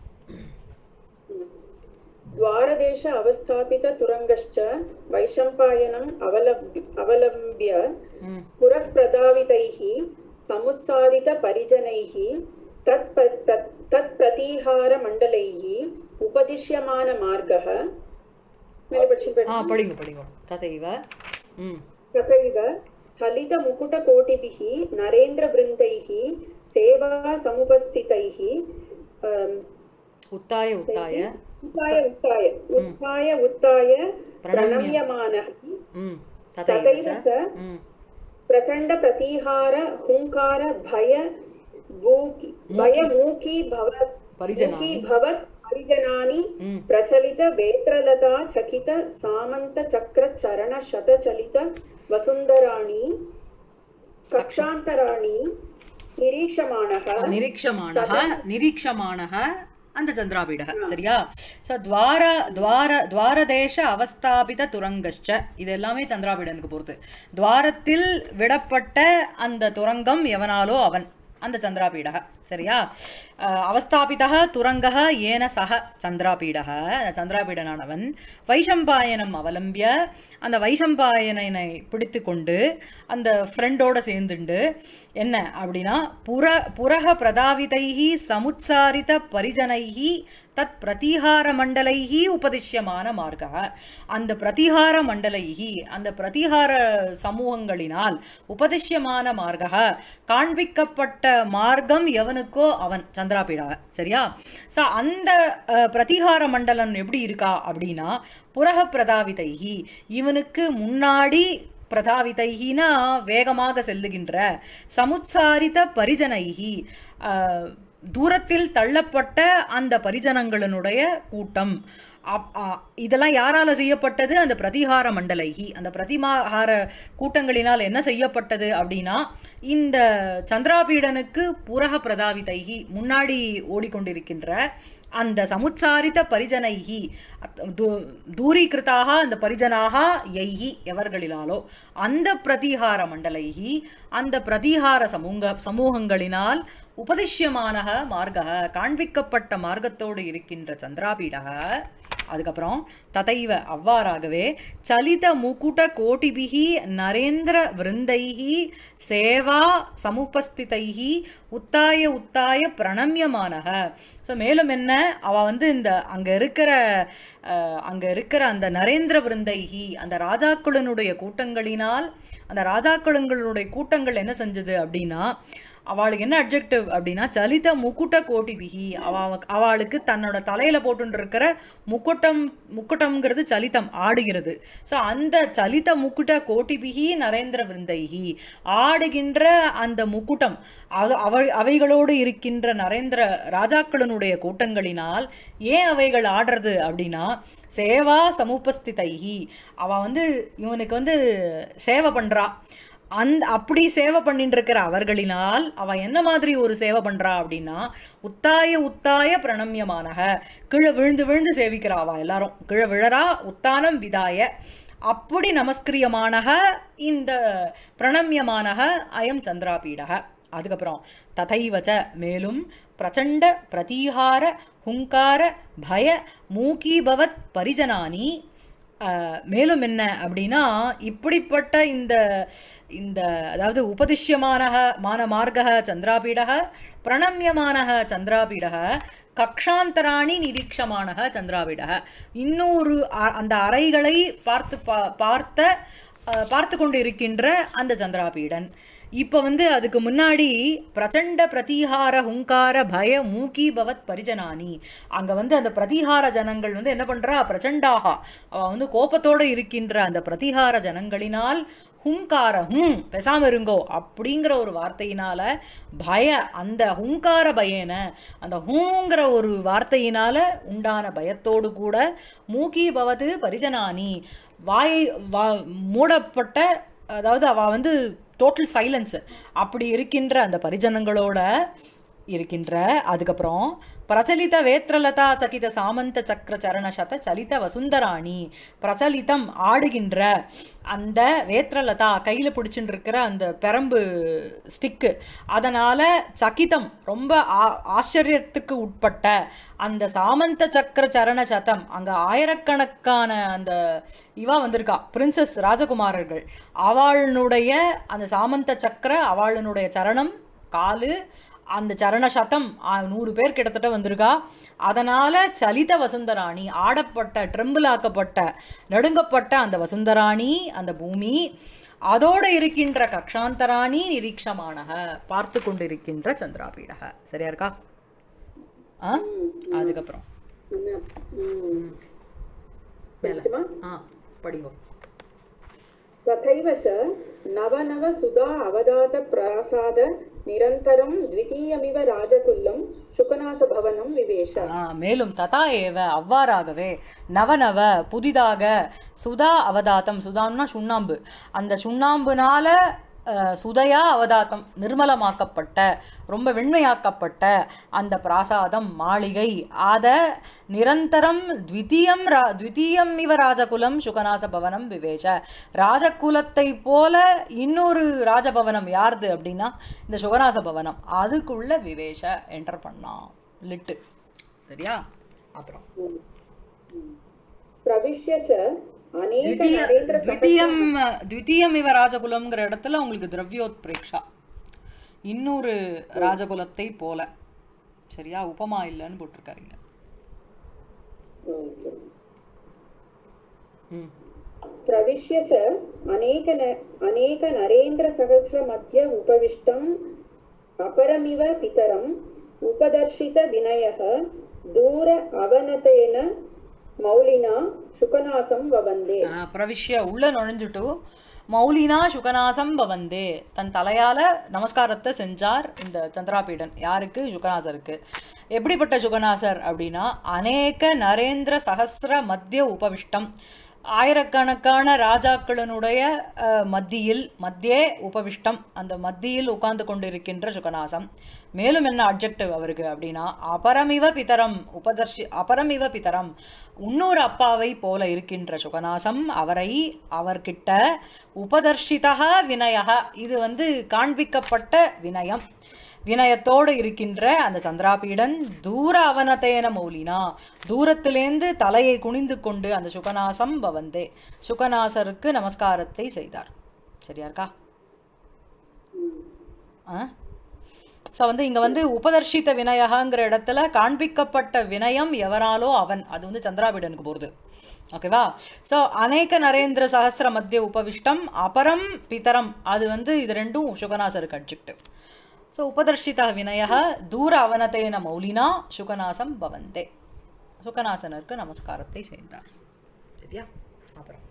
द्वारदेश अवस्थापिततुरङ्गश्च वैशम्पायनम् अवलम्ब्य अवलम्ब्य पुरः प्रधावितैः समुत्सारितपरिजनैः तत् तत् तत्प्रतीहारमण्डलैः उपदिश्यमानमार्गः மேலே படிச்சு ஆ படிங்க படிங்க ததைவ ம் तथैव चलितमुकुटकोटिभिः नरेन्द्रवृन्दैः सेवासमुपस्थितैः अम्, உத்தாய உத்தாய उत्थाय उत्थाय उत्थाय उत्थाय प्रणम्यमानः ம் तथैव ததைவ च ம் प्रचण्डप्रतीहार हुङ्कार भय भूकि भयमूकी भवत् परिजनानि। मूकी भवत् परिजनानि ம் प्रचलित वेत्रलता चकित सामन्त चक्र चरण शतचलित वसुन्धराणि कक्षान्तराणि निरीक्षमाणः நிரீக்ஷமானः நிரீக்ஷமானः அந்த சந்திராபீடக சரியா ச துவார துவார துவாரதேச அவஸ்தாபித துரங்கஷ்ட இது எல்லாமே சந்திராபீடனுக்கு பொறுத்து துவாரத்தில் விடப்பட்ட அந்த துரங்கம் எவனாலோ அவன் அந்த சந்திராபீடக சரியா அஹ், அவஸ்தாபிதः துரங்கः ஏன சக சந்திராபீடக அந்த சந்திராபீடனானவன் வைஷம்பாயனம் அவலம்பிய அந்த வைஷம்பாயனை பிடித்து கொண்டு அந்த ஃப்ரெண்டோட சேர்ந்துண்டு என்ன அப்படின்னா புற புரக பிரதாவிதைஹி சமுத்சாரித பரிஜனைஹி தத் பிரதிகார மண்டலைஹி உபதிஷ்யமான மார்க்க அந்த பிரதிகார மண்டலைஹி அந்த பிரதிகார சமூகங்களினால் உபதிஷ்யமான மார்க்க காண்பிக்கப்பட்ட மார்க்கம் எவனுக்கோ அவன் சந்திராபீடாக சரியா ஸோ அந்த அஹ், பிரதிகார மண்டலம் எப்படி இருக்கா அப்படின்னா புரக பிரதாவிதைஹி இவனுக்கு முன்னாடி பிரதாவிதைகினா வேகமாக செல்லுகின்ற சமுத்சாரித பரிஜனைகி அஹ், தூரத்தில் தள்ளப்பட்ட அந்த பரிஜனங்களினுடைய கூட்டம் அப்- அ- இதெல்லாம் யாரால செய்யப்பட்டது அந்த பிரதிகார மண்டலைகி அந்த பிரதிமாகார கூட்டங்களினால் என்ன செய்யப்பட்டது அப்படின்னா இந்த சந்திராபீடனுக்கு புரக பிரதாவிதைகி முன்னாடி ஓடிக்கொண்டிருக்கின்ற அந்த சமுத்சாரித பரிஜனைகி அத்- தூ- தூரீகிருத்தாக அந்த பரிஜனாக யைஹி எவர்களிலாலோ அந்த பிரதிகார மண்டலைகி அந்த பிரதிகார சமூக சமூகங்களினால் உபதிஷ்யமானக மார்க்க காண்பிக்கப்பட்ட மார்க்கத்தோடு இருக்கின்ற சந்திராபீடக அதுக்கப்புறம் ததைவ அவ்வாறாகவே சலித முகுட கோட்டிபிகி நரேந்திர விருந்தைஹி சேவா சமுபஸ்திதைஹி உத்தாய உத்தாய பிரணம்யமானக ஸோ மேலும் என்ன அவ வந்து இந்த அங்க இருக்கிற அஹ், அங்க இருக்கிற அந்த நரேந்திர விருந்தைஹி அந்த ராஜாக்களினுடைய கூட்டங்களினால் அந்த ராஜாக்களுங்களுடைய கூட்டங்கள் என்ன செஞ்சது அப்படின்னா அவளுக்கு என்ன அப்ஜெக்டிவ் அப்படின்னா சலித முக்குட்ட கோட்டிபிகி அவ அவளுக்கு தன்னோட தலையில போட்டு இருக்கிற முக்குட்டம் முக்குட்டம்ங்கிறது சலிதம் ஆடுகிறது ஸோ அந்த சலித முக்குட்ட கோட்டிபிகி நரேந்திர விருந்தைகி ஆடுகின்ற அந்த முக்குட்டம் அது அவள் அவைகளோடு இருக்கின்ற நரேந்திர ராஜாக்களினுடைய கூட்டங்களினால் ஏன் அவைகள் ஆடுறது அப்படின்னா சேவா சமுபஸ்திதைஹி அவ வந்து இவனுக்கு வந்து சேவை பண்றா அந்த அப்படி சேவை பண்ணிட்டு இருக்கிற அவர்களினால் அவ என்ன மாதிரி ஒரு சேவை பண்றா அப்படின்னா உத்தாய உத்தாய பிரணம்யமானக கீழே விழுந்து விழுந்து சேவிக்கிறா அவ எல்லாரும் கீழே விழறா உத்தானம் விதாய அப்படி நமஸ்கிரியமானக இந்த பிரணம்யமானக அயம் சந்திராபீடக அதுக்கப்புறம் ததைவச்ச மேலும் பிரச்சண்ட பிரதீகார ஹுங்கார பய மூகீபவத் பரிஜனானி அஹ், மேலும் என்ன அப்படின்னா இப்படிப்பட்ட இந்த இந்த அதாவது உபதிஷ்யமானக மான மார்கக சந்திராபீடக பிரணம்யமானக சந்திராபீடக கக்ஷாந்தராணி நிரீட்சமானக சந்திராபீடக இன்னொரு அ- அந்த அறைகளை பார்த்து பா- பார்த்த அஹ், பார்த்து கொண்டு இருக்கின்ற அந்த சந்திராபீடன் இப்போ வந்து அதுக்கு முன்னாடி பிரச்சண்ட பிரதிகார ஹுங்கார பய மூக்கி பவத் பரிஜனானி அங்கே வந்து அந்த பிரதிகார ஜனங்கள் வந்து என்ன பண்ணுறா பிரச்சண்டாகா அவ வந்து கோபத்தோடு இருக்கின்ற அந்த பிரதிகார ஜனங்களினால் ஹுங்கார ஹும் பேசாம இருங்கோ அப்படிங்கிற ஒரு வார்த்தையினால பய அந்த ஹுங்கார பயன அந்த ஹூங்கிற ஒரு வார்த்தையினால உண்டான பயத்தோடு கூட மூக்கி பவது பரிஜனானி வாயை வா மூடப்பட்ட அதாவது அவ வந்து டோட்டல் சைலன்ஸ் அப்படி இருக்கின்ற அந்த பரிஜனங்களோட இருக்கின்ற அதுக்கப்புறம் பிரச்சலித வேத்ரலதா சகித சாமந்த சக்கர சரண சத சலித வசுந்தராணி பிரச்சலிதம் ஆடுகின்ற அந்த வேத்ரலதா கையில் பிடிச்சுட்டு இருக்கிற அந்த பெரம்பு ஸ்டிக்கு அதனால சகிதம் ரொம்ப ஆ- ஆச்சரியத்துக்கு உட்பட்ட அந்த சாமந்த சக்கர சரண சதம் அங்க ஆயிரக்கணக்கான அந்த இவா வந்திருக்கா பிரின்சஸ் ராஜகுமாரர்கள் அவளுடைய அந்த சாமந்த சக்கர அவளுடைய சரணம் காலு அந்த சரண சதம் ஆ, நூறு பேர் கிட்டத்தட்ட வந்திருக்கா அதனால சலித வசுந்தராணி ஆடப்பட்ட ட்ரெம்பிள் ஆக்கப்பட்ட நடுங்கப்பட்ட அந்த வசுந்தராணி அந்த பூமி அதோட இருக்கின்ற கக்ஷாந்தராணி நிரீட்சமானக பார்த்து கொண்டிருக்கின்ற சந்திராபீடக சரியா இருக்கா ஆ அதுக்கப்புறம் மேல ஆ படிங்கோ तथैव च नवनव सुधा अवदात प्रासाद निरन्तरं द्वितीयमिव राजकुल्लं शुकनासभवनं विवेश ஆ, மேலும் ததா ஏவ அவ்வாறாகவே நவநவ புதிதாக சுதா அவதாத்தம் சுதான்னா சுண்ணாம்பு அந்த சுண்ணாம்புனால அஹ், சுதையா அவதாத்தம் நிர்மலமாக்கப்பட்ட ரொம்ப வெண்மையாக்கப்பட்ட அந்த பிராசாதம் மாளிகை அத நிரந்தரம் த்விதீயம் ரா த்விதீயம் இவ ராஜகுலம் சுகநாச பவனம் விவேஷ ராஜகுலத்தை போல இன்னொரு ராஜபவனம் யாருது அப்படின்னா இந்த சுகநாச பவனம் அதுக்குள்ள விவேஷ என்டர் பண்ணான் லிட்டு சரியா அப்புறம் प्रविश्य च अनेक த்விதீய नरेन्द्र த்விதீயம் த்விதீயம் இவ ராஜகுலம்ங்கிற இடத்துல உங்களுக்கு திரவியோத்பிரேக்ஷா இன்னொரு ராஜகுலத்தை போல சரியா உபமா இல்லைன்னு போட்டிருக்காருங்க ம் प्रविश्य च अनेक अनेक नरेन्द्रसहस्रमध्य उपविष्टम् अपरमिव पितरम् उपदर्शितविनयः दूर अवनतेन मौलिना शुकनासं ववन्दे ஆ, பிரவிஷ்ய உள்ள நுழைஞ்சுட்டு மௌலினா சுகநாசம் பவந்தே தன் தலையால நமஸ்காரத்தை செஞ்சார் இந்த சந்திராபீடன் யாருக்கு சுகநாசருக்கு எப்படிப்பட்ட சுகநாசர் அப்படின்னா அநேக நரேந்திர சகஸ்ர மத்திய உபவிஷ்டம் ஆயிரக்கணக்கான ராஜாக்களினுடைய அஹ், மத்தியில் மத்தியே உபவிஷ்டம் அந்த மத்தியில் உட்கார்ந்து கொண்டிருக்கின்ற சுகநாசம் மேலும் என்ன அப்ஜெக்டிவ் அவருக்கு அப்படின்னா அபரமிவ பிதரம் உபதர்ஷி அபரமிவ பிதரம் இன்னொரு அப்பாவை போல இருக்கின்ற சுகநாசம் அவரை அவர்கிட்ட உபதர்ஷிதா வினயக இது வந்து காண்பிக்கப்பட்ட வினயம் வினயத்தோடு இருக்கின்ற அந்த சந்திராபீடன் தூர அவனதேன மௌலினா தூரத்திலேந்து தலையை குனிந்து கொண்டு அந்த சுகநாசம் பவந்தே சுகநாசருக்கு நமஸ்காரத்தை செய்தார் சரியா இருக்கா ஆ ஸோ வந்து இங்கே வந்து உபதர்ஷித்த வினயகாங்கிற இடத்துல காண்பிக்கப்பட்ட வினயம் எவராலோ அவன் அது வந்து சந்திராபீடனுக்கு போகிறது ஓகேவா ஸோ அநேக நரேந்திர சஹஸ்ர மத்திய உபவிஷ்டம் அபரம் பிதரம் அது வந்து இது ரெண்டும் சுகநாசருக்கு அட்ஜெக்டிவ் ஸோ உபதர்ஷித வினய தூர அவனதேன மௌலினா சுகநாசம் பவந்தே சுகநாசனருக்கு நமஸ்காரத்தை செய்தார் சரியா அப்புறம்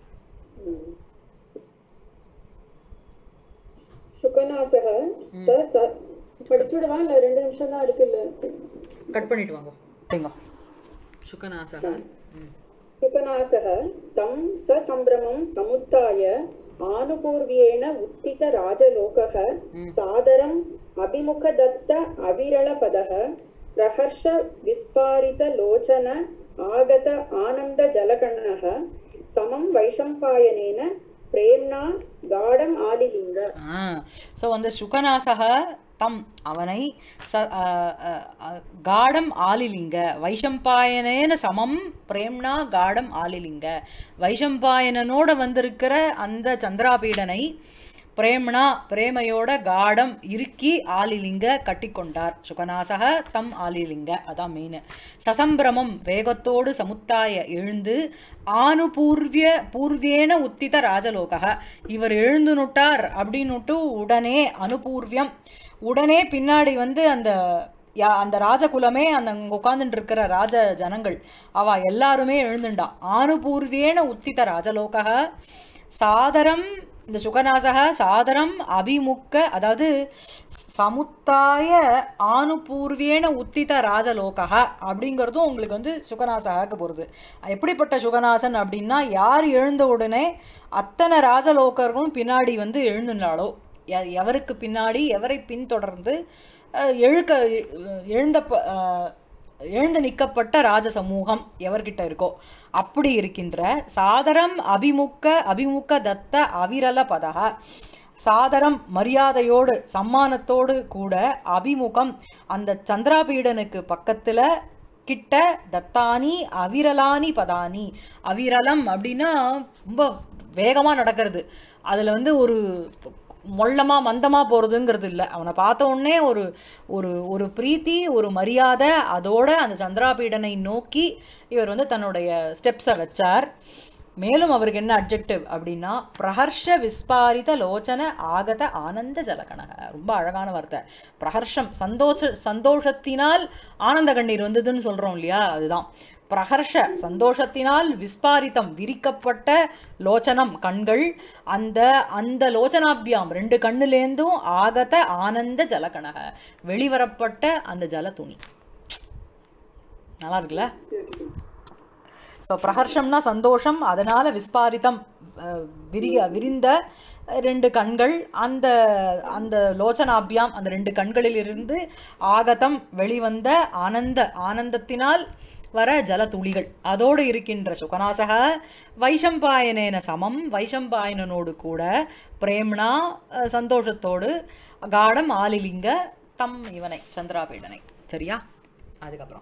சுகநாசக த ச- படிச்சுடவா இல்ல ரெண்டு நிமிஷம் தான் இருக்குல்ல கட் பண்ணிட்டு வாங்க சரிங்க சுகநாசக ம் सुकनासः तं ससम्भ्रमं समुत्थाय आनुपूर्व्येण उत्थितराजलोकः सादरम् अभिमुखदत्त अविरलपदः प्रहर्ष विस्फारितलोचन आगत आनन्दजलकणः समं वैशम्पायनेन प्रेम्णा गाढम् आलिलिङ्ग ஸோ வந்து சுகநாசக தம் அவனை ச அ, அ, அ, காடம் ஆலிலிங்க வைஷம்பாயனேன சமம் பிரேம்னா காடம் ஆலிலிங்க வைஷம்பாயனனோட வந்திருக்கிற அந்த சந்திராபீடனை பிரேம்னா பிரேமையோட காடம் இறுக்கி ஆலிலிங்க கட்டிக்கொண்டார் சுகநாசக தம் ஆலிலிங்க அதான் மெயின் சசம்பிரமம் வேகத்தோடு சமுத்தாய எழுந்து ஆனுபூர்விய பூர்வேன உத்தித ராஜலோகக இவர் எழுந்து நுட்டார் அப்படின்னுட்டு உடனே அனுபூர்வியம் உடனே பின்னாடி வந்து அந்த யா அந்த ராஜகுலமே அந்த அங்க உட்கார்ந்துட்டு இருக்கிற ராஜ ஜனங்கள் அவ எல்லாருமே எழுந்துண்டா ஆனுபூர்வேன உத்தித ராஜலோகக சாதரம் இந்த சுகநாசக சாதனம் அபிமுக்க அதாவது சமுத்தாய ஆணுபூர்வேன உத்தித ராஜலோகக அப்படிங்கிறதும் உங்களுக்கு வந்து சுகநாசகாக்கு போகிறது எப்படிப்பட்ட சுகநாசன் அப்படின்னா யார் எழுந்த உடனே அத்தனை ராஜலோகர்களும் பின்னாடி வந்து எழுந்துனாலோ எ- எவருக்கு பின்னாடி எவரை பின்தொடர்ந்து அஹ், எழுக்க எழுந்த ப- அஹ், எழுந்து நிற்கப்பட்ட ராஜ சமூகம் எவர்கிட்ட இருக்கோ அப்படி இருக்கின்ற சாதரம் அபிமுக்க அபிமுக்க தத்த அவிரல பதக சாதரம் மரியாதையோடு சம்மானத்தோடு கூட அபிமுகம் அந்த சந்திராபீடனுக்கு பக்கத்துல கிட்ட தத்தானி அவிரலானி பதானி அவிரலம் அப்படின்னா ரொம்ப வேகமா நடக்கிறது அதுல வந்து ஒரு மொள்ளமா மந்தமா போறதுங்கிறது இல்லை அவனை பார்த்த உடனே ஒரு ஒரு ஒரு பிரீத்தி ஒரு மரியாதை அதோட அந்த சந்திராபீடனை நோக்கி இவர் வந்து தன்னுடைய ஸ்டெப்ஸை வச்சார் மேலும் அவருக்கு என்ன அப்ஜெக்டிவ் அப்படின்னா பிரஹர்ஷ விஸ்பாரித லோச்சன ஆகத ஆனந்த ஜலகணக ரொம்ப அழகான வார்த்தை பிரஹர்ஷம் சந்தோஷ சந்தோஷத்தினால் ஆனந்த கண்ணீர் வந்ததுன்னு சொல்றோம் இல்லையா அதுதான் பிரஹர்ஷ சந்தோஷத்தினால் விஸ்பாரித்தம் விரிக்கப்பட்ட லோச்சனம் கண்கள் அந்த அந்த லோச்சனாபியாம் ரெண்டு கண்ணுலேருந்தும் ஆகத ஆனந்த ஜலகணக வெளிவரப்பட்ட அந்த ஜல துணி நல்லா இருக்குல்ல ஸோ பிரஹர்ஷம்னா சந்தோஷம் அதனால விஸ்பாரித்தம் அஹ், விரிய விரிந்த ரெண்டு கண்கள் அந்த அந்த லோச்சனாபியாம் அந்த ரெண்டு கண்களிலிருந்து ஆகதம் வெளிவந்த ஆனந்த ஆனந்தத்தினால் வர ஜல துளிகள் அதோடு இருக்கின்ற சுகநாசக வைஷம்பாயனேன சமம் வைஷம்பாயனனோடு கூட பிரேம்னா அஹ், சந்தோஷத்தோடு காடம் ஆலிலிங்க தம் இவனை சந்திராபீடனை சரியா அதுக்கப்புறம்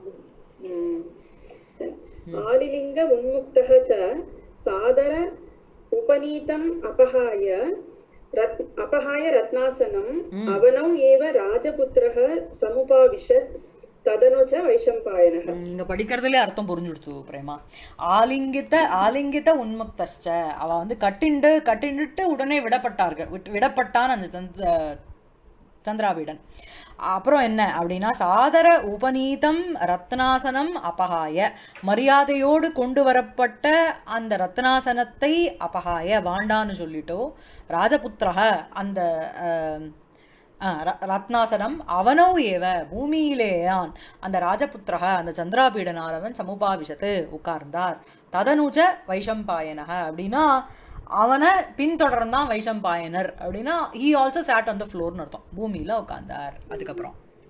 आलिलिङ्ग उन्मुक्तः च सादर उपनीतम् अपहाय रत् अपहाय रत्नासनम् अवनौ एव राजपुत्रः समुपाविशत् तदनु च वैशम्पायनः இங்க படிக்கிறதுலே அர்த்தம் புரிஞ்சுடுத்து பிரேமா ஆலிங்கித்த ஆலிங்கித்த உன்முக்தஷ்ட அவ வந்து கட்டிண்டு கட்டிண்டுட்டு உடனே விடப்பட்டார்கள் விட்- விடப்பட்டான் அந்த சந்த- சந்திராபீடன் அப்புறம் என்ன அப்படின்னா சாதர உபநீதம் ரத்னாசனம் அபகாய மரியாதையோடு கொண்டு வரப்பட்ட அந்த ரத்னாசனத்தை அபகாய வாண்டான்னு சொல்லிட்டோ ராஜபுத்திரக அந்த அஹ், ஆ, ர- ரத்னாசனம் அவனோ ஏவ பூமியிலேயான் அந்த ராஜபுத்திரக அந்த சந்திராபீடனானவன் சமுபாவிஷத்து உட்கார்ந்தார் ததனுஜ வைஷம்பாயனக அப்படின்னா அவனை பின்தொடர்ந்தான் வைஷம்பாயனர் அப்படின்னா he also sat on the ஃப்ளோர்னு அர்த்தம் பூமியில உட்கார்ந்தார் அதுக்கப்புறம்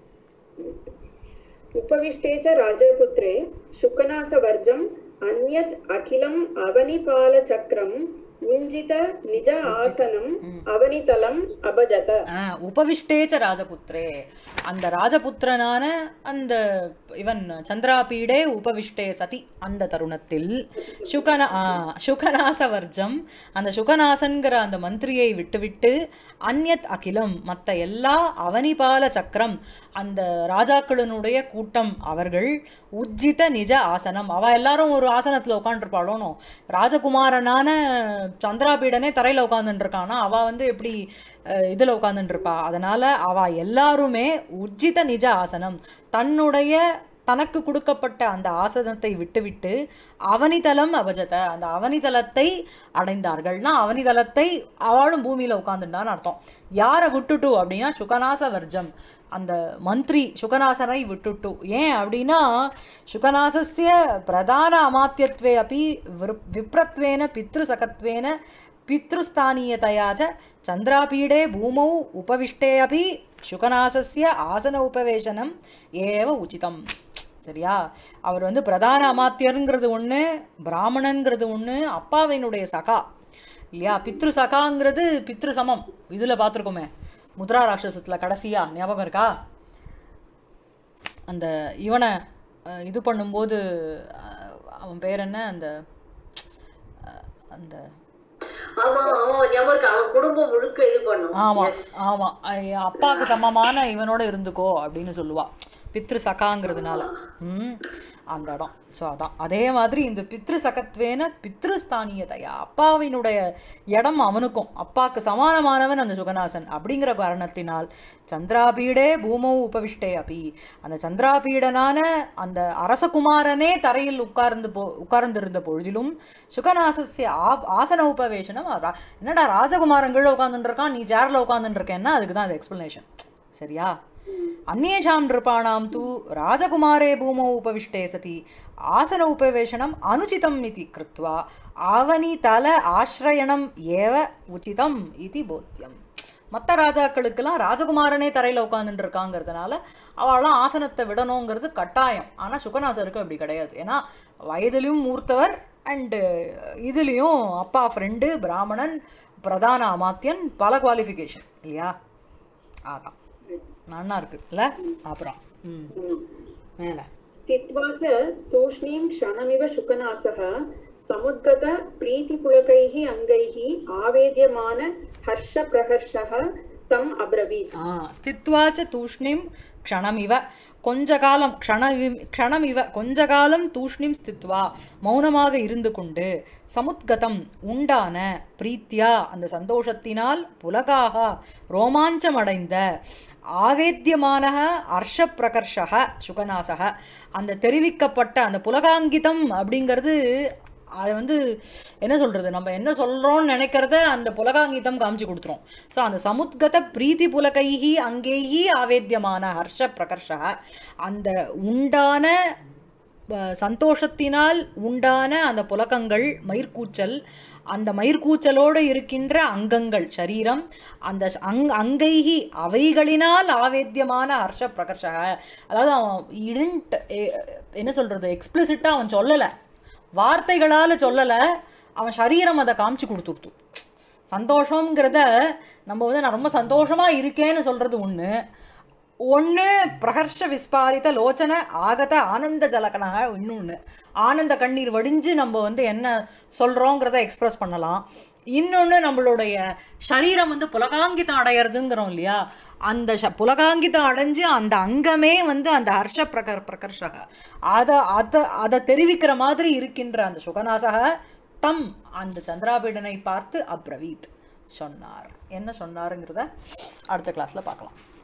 उपविष्टे च राजपुत्रे शुकनासवर्जम् अन्यत् अखिलम् अवनिपालचक्रम् उञ्जित निज आसनम् अवनितलम् अभजत ஆ, உபவிஷ்டேச்ச ராஜபுத்திரே அந்த ராஜபுத்திரனான அந்த இவன் சந்திராபீடே உபவிஷ்டே சதி அந்த தருணத்தில் சுகன ஆ, சுகநாசவர்ஜம் அந்த சுகநாசன்கிற அந்த மந்திரியை விட்டுவிட்டு அந்யத் அகிலம் மற்ற எல்லா அவனிபால சக்கரம் அந்த ராஜாக்களினுடைய கூட்டம் அவர்கள் உஜ்ஜித நிஜ ஆசனம் அவ எல்லாரும் ஒரு ஆசனத்துல உட்காந்துருப்பாளோனோ ராஜகுமாரனான சந்திராபீடனே தரையில உட்காந்துட்டு இருக்கானா அவ வந்து எப்படி அஹ், இதுல உட்காந்துட்டு இருப்பா அதனால அவ எல்லாருமே உஜ்ஜித நிஜ ஆசனம் தன்னுடைய தனக்கு கொடுக்கப்பட்ட அந்த ஆசனத்தை விட்டுவிட்டு அவனிதலம் அபஜத அந்த அவனிதலத்தை அடைந்தார்கள்னா அவனிதலத்தை அவளும் பூமியில உட்காந்துட்டான்னு அர்த்தம் யாரை விட்டுட்டு அப்படின்னா சுகநாச வர்ஜம் அந்த மந்திரி சுகநாசனை விட்டுட்டு ஏன் அப்படின்னா சுகநாசஸ்ய பிரதான அமாத்தியத்வே அப்படி விப்ரத்வேன பித்ருசகத்வேன பித்ருஸ்தாनीयतया च चन्द्रापीडे भूमौ उपविष्टे अपि शुकनासस्य आसन उपवेशनम् एव उचितम् சரியா அவர் வந்து பிரதான அமாத்தியருங்கிறது ஒன்று பிராமணன்கிறது ஒன்று அப்பாவினுடைய சகா இல்லையா பித்ரு சகாங்கிறது பித்ரு சமம் இதில் பார்த்துருக்கோமே முத்ரா ராட்சசத்தில் கடைசியா ஞாபகம் இருக்கா அந்த இவனை அஹ், இது பண்ணும்போது அஹ், அவன் பேர் என்ன அந்த அஹ், அந்த ஆமா ஆமா ஞாபகம் இருக்கு அவன் குடும்பம் முழுக்க இது பண்ணும் ஆமா ஆமா ஐ- அப்பாவுக்கு சமமான இவனோட இருந்துக்கோ அப்படின்னு சொல்லுவா பித்ரு சகாங்கிறதுனால ம் அந்த இடம் ஸோ அதான் அதே மாதிரி இந்த பித்ரு சகத்வேன பித்ருஸ்தானியதையா அப்பாவினுடைய இடம் அவனுக்கும் அப்பாவுக்கு சமானமானவன் அந்த சுகநாசன் அப்படிங்கிற காரணத்தினால் சந்திராபீடே பூமௌ உபவிஷ்டே அபி அந்த சந்திராபீடனான அந்த அரசகுமாரனே தரையில் உட்கார்ந்து போ உட்கார்ந்திருந்த பொழுதிலும் சுகநாசஸ்ய ஆ ஆசன உபவேசனம் ரா- என்னடா ராஜகுமாரன் கீழே உட்காந்துட்டு இருக்கான் நீ சேரில் உட்காந்துட்டு இருக்கேன்னா அதுக்கு தான் அது எக்ஸ்பிளனேஷன் சரியா अन्येषां नृपाणां तु राजकुमारे भूमौ उपविष्टे सति आसन उपवेशनम् अनुचितम् इति कृत्वा आवनितल ஆசிரயணம் ஏவ உச்சிதம் இது போத்தியம் மற்ற ராஜாக்களுக்கெல்லாம் ராஜகுமாரனே தரையில் உட்காந்துட்டு இருக்காங்கிறதுனால அவளாம் ஆசனத்தை விடணுங்கிறது கட்டாயம் ஆனால் சுகநாசருக்கு அப்படி கிடையாது ஏன்னா வயதிலும் மூர்த்தவர் அண்டு இதுலேயும் அப்பா ஃப்ரெண்டு பிராமணன் பிரதான அமாத்தியன் பல குவாலிஃபிகேஷன் இல்லையா அதான் நன்னா இருக்கு இல்ல அப்புறம் ம் மேல स्थित्वा च तूष्णीं क्षणमिव शुकनासः समुद्गत प्रीतिपुलकैः अङ्गैः आवेद्यमान हर्षप्रहर्षः तम् अब्रवीत् ஆ ஸ்தித்வாச்ச தூஷ்ணிம் க்ஷணமிவ கொஞ்ச காலம் க்ஷணவி க்ஷணமிவ கொஞ்ச காலம் தூஷ்ணிம் ஸ்தித்வா மௌனமாக இருந்து கொண்டு சமுத்கதம் உண்டான பிரீத்தியா அந்த சந்தோஷத்தினால் புலகாக ரோமாஞ்சமடைந்த ஆவேத்தியமானக அர்ஷப்பிரகர்ஷக சுகநாசக அந்த தெரிவிக்கப்பட்ட அந்த புலகாங்கிதம் அப்படிங்கிறது அது வந்து என்ன சொல்கிறது நம்ம என்ன சொல்கிறோம்னு நினைக்கிறத அந்த புலகாங்கிதம் காமிச்சு கொடுத்துரும் ஸோ அந்த சமுத்கத பிரீத்தி புலகைஹி அங்கேயி ஆவேத்தியமான ஹர்ஷ பிரகர்ஷக அந்த உண்டான அஹ், சந்தோஷத்தினால் உண்டான அந்த புலகங்கள் மயிர்கூச்சல் அந்த மயிர்கூச்சலோடு இருக்கின்ற அங்கங்கள் சரீரம் அந்த ஷ- அங் அங்கைகி அவைகளினால் ஆவேத்தியமான ஹர்ஷ பிரகர்ஷக அதாவது அவன் இடின்ட் என்ன சொல்கிறது எக்ஸ்பிளிசிட்டாக அவன் சொல்லலை வார்த்தைகளால் சொல்லலை அவன் சரீரம் அதை காமிச்சு கொடுத்துருத்து சந்தோஷங்கிறத நம்ம வந்து நான் ரொம்ப சந்தோஷமாக இருக்கேன்னு சொல்கிறது ஒன்று ஒன்று பிரகர்ஷ விஸ்பாரித லோச்சன ஆகத ஆனந்த ஜலகனாக இன்னொன்று ஆனந்த கண்ணீர் வடிஞ்சு நம்ம வந்து என்ன சொல்கிறோங்கிறத எக்ஸ்பிரஸ் பண்ணலாம் இன்னொன்று நம்மளுடைய சரீரம் வந்து புலகாங்கிதம் அடையிறதுங்கிறோம் இல்லையா அந்த ஷ புலகாங்கிதம் அடைஞ்சு அந்த அங்கமே வந்து அந்த ஹர்ஷ பிரகர் பிரகர்ஷக அதை அதை அதை தெரிவிக்கிற மாதிரி இருக்கின்ற அந்த சுகநாசக தம் அந்த சந்திராபீடனை பார்த்து அப்ரவீத் சொன்னார் என்ன சொன்னாருங்கிறத அடுத்த கிளாஸில் பார்க்கலாம்